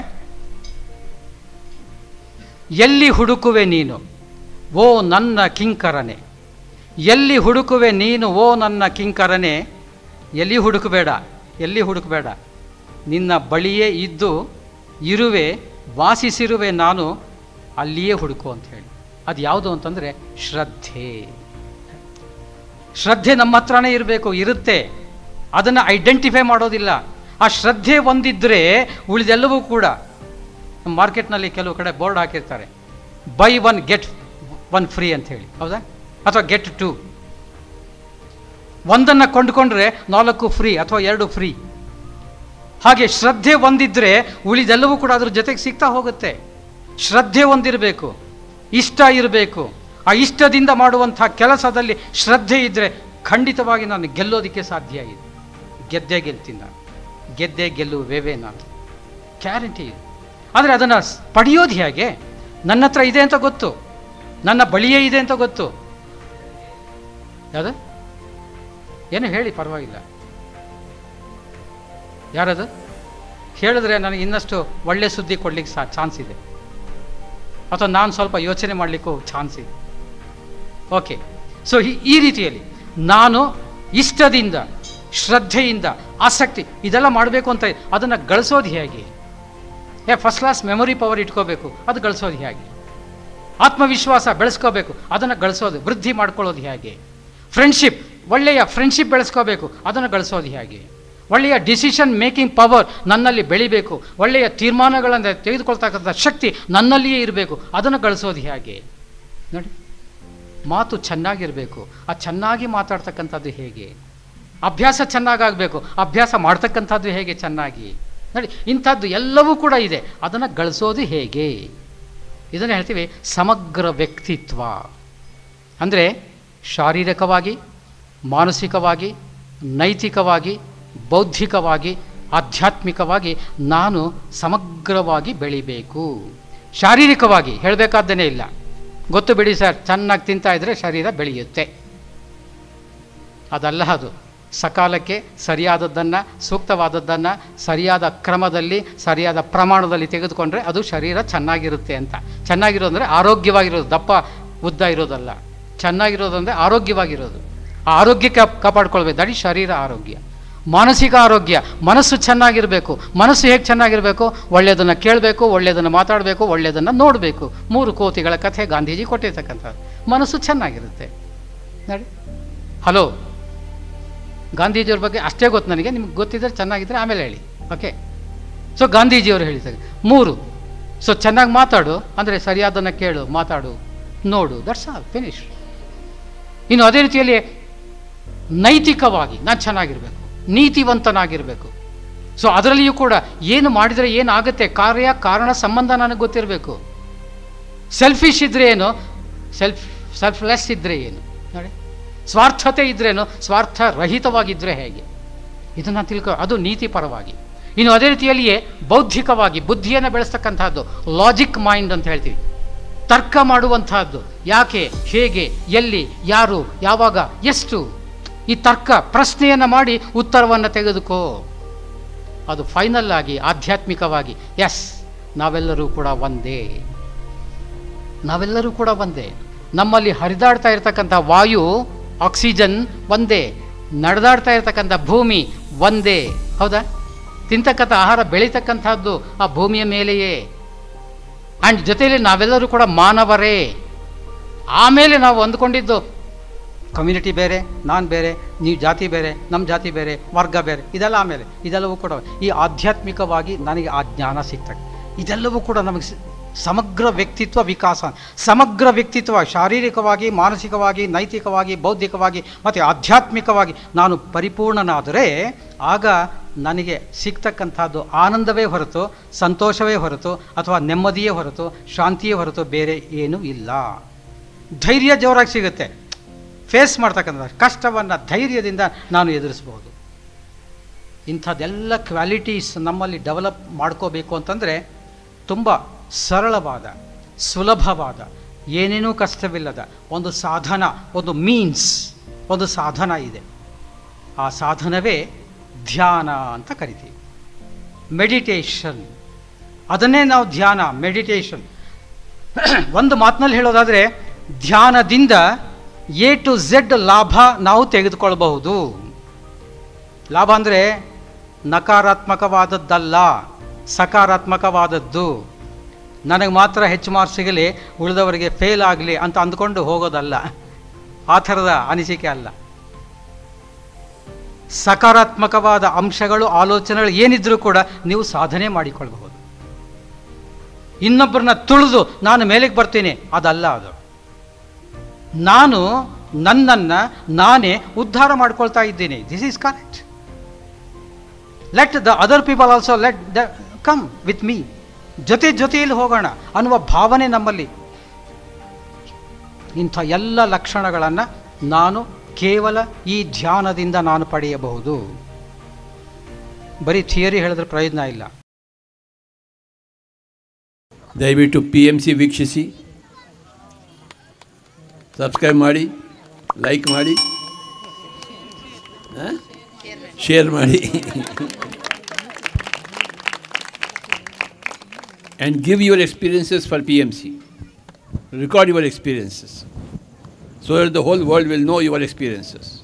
ಎಲ್ಲಿ ಹುಡುಕುವೆ ನೀನು ಓ ನನ್ನ ಕಿಂಕರನೆ ಎಲ್ಲಿ ಹುಡುಕುವೆ ನೀನು ಓ ನನ್ನ ಕಿಂಕರನೆ ಎಲ್ಲಿ ಹುಡುಕಬೇಡ ಎಲ್ಲಿ ಹುಡುಕಬೇಡ ನಿನ್ನ ಬಳಿಯೇ ಇದ್ದು ಇರುವೆ ವಾಸಿಸಿರುವೆ ನಾನು ಅಲ್ಲಿಯೇ ಹುಡುಕು ಅಂತ ಹೇಳಿ ಅದು ಯಾವುದು ಅಂತಂದರೆ ಶ್ರದ್ಧೆ ಶ್ರದ್ಧೆ ನಮ್ಮ ಹತ್ರನೇ ಇರಬೇಕು ಇರುತ್ತೆ ಅದನ್ನು ಐಡೆಂಟಿಫೈ ಮಾಡೋದಿಲ್ಲ ಆ ಶ್ರದ್ಧೆ ಒಂದಿದ್ದರೆ ಉಳಿದೆಲ್ಲವೂ ಕೂಡ ಮಾರ್ಕೆಟ್ನಲ್ಲಿ ಕೆಲವು ಕಡೆ ಬೋರ್ಡ್ ಹಾಕಿರ್ತಾರೆ buy one get one free ಅಂತ ಹೇಳಿ ಹೌದಾ ಅಥವಾ ಗೆಟ್ ಟು ಒಂದನ್ನು ಕೊಂಡುಕೊಂಡ್ರೆ ನಾಲ್ಕು ಫ್ರೀ ಅಥವಾ ಎರಡು ಫ್ರೀ ಹಾಗೆ ಶ್ರದ್ಧೆ ಒಂದಿದ್ರೆ ಉಳಿದೆಲ್ಲವೂ ಕೂಡ ಅದ್ರ ಜೊತೆಗೆ ಸಿಗ್ತಾ ಹೋಗುತ್ತೆ ಶ್ರದ್ಧೆ ಒಂದಿರಬೇಕು ಇಷ್ಟ ಇರಬೇಕು ಆ ಇಷ್ಟದಿಂದ ಮಾಡುವಂಥ ಕೆಲಸದಲ್ಲಿ ಶ್ರದ್ಧೆ ಇದ್ದರೆ ಖಂಡಿತವಾಗಿ ನಾನು ಗೆಲ್ಲೋದಕ್ಕೆ ಸಾಧ್ಯ ಇದೆ ಗೆದ್ದೇ ಗೆಲ್ತೀನಿ ನಾನು ಗೆದ್ದೇ ಗೆಲ್ಲುವೇವೇ ನಾನು ಗ್ಯಾರಂಟಿ ಇದೆ ಆದರೆ ಅದನ್ನು ಪಡೆಯೋದು ಹೇಗೆ ನನ್ನ ಹತ್ರ ಇದೆ ಅಂತ ಗೊತ್ತು ನನ್ನ ಬಳಿಯೇ ಇದೆ ಅಂತ ಗೊತ್ತು ಯಾವುದು ಏನು ಹೇಳಿ ಪರವಾಗಿಲ್ಲ ಯಾರದು ಹೇಳಿದ್ರೆ ನನಗೆ ಇನ್ನಷ್ಟು ಒಳ್ಳೆ ಸುದ್ದಿ ಕೊಡ್ಲಿಕ್ಕೆ ಸಾ ಚಾನ್ಸ್ ಇದೆ ಅಥವಾ ನಾನು ಸ್ವಲ್ಪ ಯೋಚನೆ ಮಾಡಲಿಕ್ಕೂ ಚಾನ್ಸ್ ಇದೆ ಓಕೆ ಸೊ ಈ ರೀತಿಯಲ್ಲಿ ನಾನು ಇಷ್ಟದಿಂದ ಶ್ರದ್ಧೆಯಿಂದ ಆಸಕ್ತಿ ಇದೆಲ್ಲ ಮಾಡಬೇಕು ಅಂತ ಅದನ್ನು ಗಳಿಸೋದು ಹೇಗೆ ಏ ಫಸ್ಟ್ ಕ್ಲಾಸ್ ಮೆಮೊರಿ ಪವರ್ ಇಟ್ಕೋಬೇಕು ಅದು ಗಳಿಸೋದು ಹೇಗೆ ಆತ್ಮವಿಶ್ವಾಸ ಬೆಳೆಸ್ಕೋಬೇಕು ಅದನ್ನು ಗಳಿಸೋದು ವೃದ್ಧಿ ಮಾಡ್ಕೊಳ್ಳೋದು ಹೇಗೆ ಫ್ರೆಂಡ್ಶಿಪ್ ಒಳ್ಳೆಯ ಫ್ರೆಂಡ್ಶಿಪ್ ಬೆಳೆಸ್ಕೋಬೇಕು ಅದನ್ನು ಗಳಿಸೋದು ಹೇಗೆ ಒಳ್ಳೆಯ ಡಿಸಿಷನ್ ಮೇಕಿಂಗ್ ಪವರ್ ನನ್ನಲ್ಲಿ ಬೆಳಿಬೇಕು ಒಳ್ಳೆಯ ತೀರ್ಮಾನಗಳನ್ನು ತೆಗೆದುಕೊಳ್ತಕ್ಕಂಥ ಶಕ್ತಿ ನನ್ನಲ್ಲಿಯೇ ಇರಬೇಕು ಅದನ್ನು ಗಳಿಸೋದು ಹೇಗೆ ನೋಡಿ ಮಾತು ಚೆನ್ನಾಗಿರಬೇಕು ಆ ಚೆನ್ನಾಗಿ ಮಾತಾಡ್ತಕ್ಕಂಥದ್ದು ಹೇಗೆ ಅಭ್ಯಾಸ ಚೆನ್ನಾಗಾಗಬೇಕು ಅಭ್ಯಾಸ ಮಾಡ್ತಕ್ಕಂಥದ್ದು ಹೇಗೆ ಚೆನ್ನಾಗಿ ನೋಡಿ ಇಂಥದ್ದು ಎಲ್ಲವೂ ಕೂಡ ಇದೆ ಅದನ್ನು ಗಳಿಸೋದು ಹೇಗೆ ಇದನ್ನು ಹೇಳ್ತೀವಿ ಸಮಗ್ರ ವ್ಯಕ್ತಿತ್ವ ಅಂದರೆ ಶಾರೀರಿಕವಾಗಿ ಮಾನಸಿಕವಾಗಿ ನೈತಿಕವಾಗಿ ಬೌದ್ಧಿಕವಾಗಿ ಆಧ್ಯಾತ್ಮಿಕವಾಗಿ ನಾನು ಸಮಗ್ರವಾಗಿ ಬೆಳಿಬೇಕು ಶಾರೀರಿಕವಾಗಿ ಹೇಳಬೇಕಾದ್ದೇನೇ ಇಲ್ಲ ಗೊತ್ತು ಬಿಡಿ ಸರ್ ಚೆನ್ನಾಗಿ ತಿಂತಾ ಇದ್ದರೆ ಶರೀರ ಬೆಳೆಯುತ್ತೆ ಅದಲ್ಲ ಅದು ಸಕಾಲಕ್ಕೆ ಸರಿಯಾದದ್ದನ್ನು ಸೂಕ್ತವಾದದ್ದನ್ನು ಸರಿಯಾದ ಕ್ರಮದಲ್ಲಿ ಸರಿಯಾದ ಪ್ರಮಾಣದಲ್ಲಿ ತೆಗೆದುಕೊಂಡ್ರೆ ಅದು ಶರೀರ ಚೆನ್ನಾಗಿರುತ್ತೆ ಅಂತ ಚೆನ್ನಾಗಿರೋದು ಅಂದರೆ ಆರೋಗ್ಯವಾಗಿರೋದು ದಪ್ಪ ಉದ್ದ ಇರೋದಲ್ಲ ಚೆನ್ನಾಗಿರೋದಂದರೆ ಆರೋಗ್ಯವಾಗಿರೋದು ಆ ಆರೋಗ್ಯಕ್ಕೆ ಕಾಪಾಡ್ಕೊಳ್ಬೇಕು ದಡಿ ಶರೀರ ಆರೋಗ್ಯ ಮಾನಸಿಕ ಆರೋಗ್ಯ ಮನಸ್ಸು ಚೆನ್ನಾಗಿರಬೇಕು ಮನಸ್ಸು ಹೇಗೆ ಚೆನ್ನಾಗಿರಬೇಕು ಒಳ್ಳೆಯದನ್ನು ಕೇಳಬೇಕು ಒಳ್ಳೆಯದನ್ನು ಮಾತಾಡಬೇಕು ಒಳ್ಳೆಯದನ್ನು ನೋಡಬೇಕು ಮೂರು ಕೋತಿಗಳ ಕಥೆ ಗಾಂಧೀಜಿ ಕೊಟ್ಟಿರ್ತಕ್ಕಂಥದ್ದು ಮನಸ್ಸು ಚೆನ್ನಾಗಿರುತ್ತೆ ನೋಡಿ ಹಲೋ ಗಾಂಧೀಜಿಯವ್ರ ಬಗ್ಗೆ ಅಷ್ಟೇ ಗೊತ್ತು ನನಗೆ ನಿಮ್ಗೆ ಗೊತ್ತಿದ್ದರೆ ಚೆನ್ನಾಗಿದ್ದರೆ ಆಮೇಲೆ ಹೇಳಿ ಓಕೆ ಸೊ ಗಾಂಧೀಜಿಯವರು ಹೇಳಿದ್ದಾರೆ ಮೂರು ಸೊ ಚೆನ್ನಾಗಿ ಮಾತಾಡು ಅಂದರೆ ಸರಿಯಾದನ್ನು ಕೇಳು ಮಾತಾಡು ನೋಡು ದಟ್ಸ್ ಆಲ್ ಫಿನಿಶ್ ಇನ್ನು ಅದೇ ರೀತಿಯಲ್ಲಿ ನೈತಿಕವಾಗಿ ನಾನು ಚೆನ್ನಾಗಿರಬೇಕು ನೀತಿವಂತನಾಗಿರಬೇಕು ಸೊ ಅದರಲ್ಲಿಯೂ ಕೂಡ ಏನು ಮಾಡಿದರೆ ಏನಾಗುತ್ತೆ ಕಾರ್ಯ ಕಾರಣ ಸಂಬಂಧ ನನಗೆ ಗೊತ್ತಿರಬೇಕು ಸೆಲ್ಫಿಶ್ ಇದ್ದರೆ ಏನು ಸೆಲ್ಫ್ ಸೆಲ್ಫ್ಲೆಸ್ ಇದ್ದರೆ ಏನು ನೋಡಿ ಸ್ವಾರ್ಥತೆ ಇದ್ರೇನು ಸ್ವಾರ್ಥ ರಹಿತವಾಗಿದ್ದರೆ ಹೇಗೆ ಇದನ್ನು ತಿಳ್ಕೊ ಅದು ನೀತಿಪರವಾಗಿ ಇನ್ನು ಅದೇ ರೀತಿಯಲ್ಲಿಯೇ ಬೌದ್ಧಿಕವಾಗಿ ಬುದ್ಧಿಯನ್ನು ಬೆಳೆಸ್ತಕ್ಕಂಥದ್ದು ಲಾಜಿಕ್ ಮೈಂಡ್ ಅಂತ ಹೇಳ್ತೀವಿ ತರ್ಕ ಮಾಡುವಂತಹದ್ದು ಯಾಕೆ ಹೇಗೆ ಎಲ್ಲಿ ಯಾರು ಯಾವಾಗ ಎಷ್ಟು ಈ ತರ್ಕ ಪ್ರಶ್ನೆಯನ್ನು ಮಾಡಿ ಉತ್ತರವನ್ನು ತೆಗೆದುಕೋ ಅದು ಫೈನಲ್ ಆಗಿ ಆಧ್ಯಾತ್ಮಿಕವಾಗಿ ಎಸ್ ನಾವೆಲ್ಲರೂ ಕೂಡ ಒಂದೇ ನಾವೆಲ್ಲರೂ ಕೂಡ ಒಂದೇ ನಮ್ಮಲ್ಲಿ ಹರಿದಾಡ್ತಾ ಇರತಕ್ಕಂಥ ವಾಯು ಆಕ್ಸಿಜನ್ ಒಂದೇ ನಡೆದಾಡ್ತಾ ಇರತಕ್ಕಂಥ ಭೂಮಿ ಒಂದೇ ಹೌದಾ ತಿಂತಕ್ಕಂಥ ಆಹಾರ ಬೆಳೀತಕ್ಕಂಥದ್ದು ಆ ಭೂಮಿಯ ಮೇಲೆಯೇ ಆ್ಯಂಡ್ ಜೊತೆಯಲ್ಲಿ ನಾವೆಲ್ಲರೂ ಕೂಡ ಮಾನವರೇ ಆಮೇಲೆ ನಾವು ಅಂದ್ಕೊಂಡಿದ್ದು ಕಮ್ಯುನಿಟಿ ಬೇರೆ ನಾನು ಬೇರೆ ನೀವು ಜಾತಿ ಬೇರೆ ನಮ್ಮ ಜಾತಿ ಬೇರೆ ವರ್ಗ ಬೇರೆ ಇದೆಲ್ಲ ಆಮೇಲೆ ಇದೆಲ್ಲವೂ ಕೂಡ ಈ ಆಧ್ಯಾತ್ಮಿಕವಾಗಿ ನನಗೆ ಆ ಜ್ಞಾನ ಸಿಗ್ತದೆ ಇದೆಲ್ಲವೂ ಕೂಡ ನಮಗೆ ಸ- ಸಮಗ್ರ ವ್ಯಕ್ತಿತ್ವ ವಿಕಾಸ ಸಮಗ್ರ ವ್ಯಕ್ತಿತ್ವ ಶಾರೀರಿಕವಾಗಿ ಮಾನಸಿಕವಾಗಿ ನೈತಿಕವಾಗಿ ಬೌದ್ಧಿಕವಾಗಿ ಮತ್ತು ಆಧ್ಯಾತ್ಮಿಕವಾಗಿ ನಾನು ಪರಿಪೂರ್ಣನಾದರೆ ಆಗ ನನಗೆ ಸಿಗ್ತಕ್ಕಂಥದ್ದು ಆನಂದವೇ ಹೊರತು ಸಂತೋಷವೇ ಹೊರತು ಅಥವಾ ನೆಮ್ಮದಿಯೇ ಹೊರತು ಶಾಂತಿಯೇ ಹೊರತು ಬೇರೆ ಏನೂ ಇಲ್ಲ ಧೈರ್ಯ ಜೋರಾಗಿ ಸಿಗುತ್ತೆ ಫೇಸ್ ಮಾಡ್ತಕ್ಕಂಥ ಕಷ್ಟವನ್ನು ಧೈರ್ಯದಿಂದ ನಾನು ಎದುರಿಸ್ಬೋದು ಇಂಥದ್ದೆಲ್ಲ ಕ್ವಾಲಿಟೀಸ್ ನಮ್ಮಲ್ಲಿ ಡೆವಲಪ್ ಮಾಡ್ಕೋಬೇಕು ಅಂತಂದರೆ ತುಂಬ ಸರಳವಾದ ಸುಲಭವಾದ ಏನೇನೂ ಕಷ್ಟವಿಲ್ಲದ ಒಂದು ಸಾಧನ ಒಂದು ಮೀನ್ಸ್ ಒಂದು ಸಾಧನ ಇದೆ ಆ ಸಾಧನವೇ ಧ್ಯಾನ ಅಂತ ಕರಿತೀವಿ ಮೆಡಿಟೇಷನ್ ಅದನ್ನೇ ನಾವು ಧ್ಯಾನ ಮೆಡಿಟೇಷನ್ ಒಂದು ಮಾತಿನಲ್ಲಿ ಹೇಳೋದಾದರೆ ಧ್ಯಾನದಿಂದ ಎ ಟು ಝೆಡ್ ಲಾಭ ನಾವು ತೆಗೆದುಕೊಳ್ಬಹುದು ಲಾಭ ಅಂದರೆ ನಕಾರಾತ್ಮಕವಾದದ್ದಲ್ಲ ಸಕಾರಾತ್ಮಕವಾದದ್ದು ನನಗೆ ಮಾತ್ರ ಹೆಚ್ಚು ಮಾರ್ಕ್ಸ್ ಸಿಗಲಿ ಉಳಿದವರಿಗೆ ಫೇಲ್ ಆಗಲಿ ಅಂತ ಅಂದ್ಕೊಂಡು ಹೋಗೋದಲ್ಲ ಆ ಥರದ ಅನಿಸಿಕೆ ಅಲ್ಲ ಸಕಾರಾತ್ಮಕವಾದ ಅಂಶಗಳು ಆಲೋಚನೆಗಳು ಏನಿದ್ರೂ ಕೂಡ ನೀವು ಸಾಧನೆ ಮಾಡಿಕೊಳ್ಬಹುದು ಇನ್ನೊಬ್ಬರನ್ನ ತುಳಿದು ನಾನು ಮೇಲಕ್ಕೆ ಬರ್ತೀನಿ ಅದಲ್ಲ ಅದು ನಾನು ನನ್ನನ್ನು ನಾನೇ ಉದ್ಧಾರ ಮಾಡ್ಕೊಳ್ತಾ ಇದ್ದೀನಿ this is correct let the other people also let the come with me ಜೊತೆ ಜೊತೆಯಲ್ಲಿ ಹೋಗೋಣ ಅನ್ನುವ ಭಾವನೆ ನಮ್ಮಲ್ಲಿ ಇಂಥ ಎಲ್ಲ ಲಕ್ಷಣಗಳನ್ನು ನಾನು ಕೇವಲ ಈ ಧ್ಯಾನದಿಂದ ನಾನು ಪಡೆಯಬಹುದು ಬರೀ ಥಿಯರಿ ಹೇಳಿದ್ರೆ ಪ್ರಯೋಜನ ಇಲ್ಲ ದಯವಿಟ್ಟು ಪಿ ಎಮ್ ಸಿ ವೀಕ್ಷಿಸಿ ಸಬ್ಸ್ಕ್ರೈಬ್ ಮಾಡಿ ಲೈಕ್ ಮಾಡಿ ಶೇರ್ ಮಾಡಿ and give your experiences for P M C record your experiences so that the whole world will know your experiences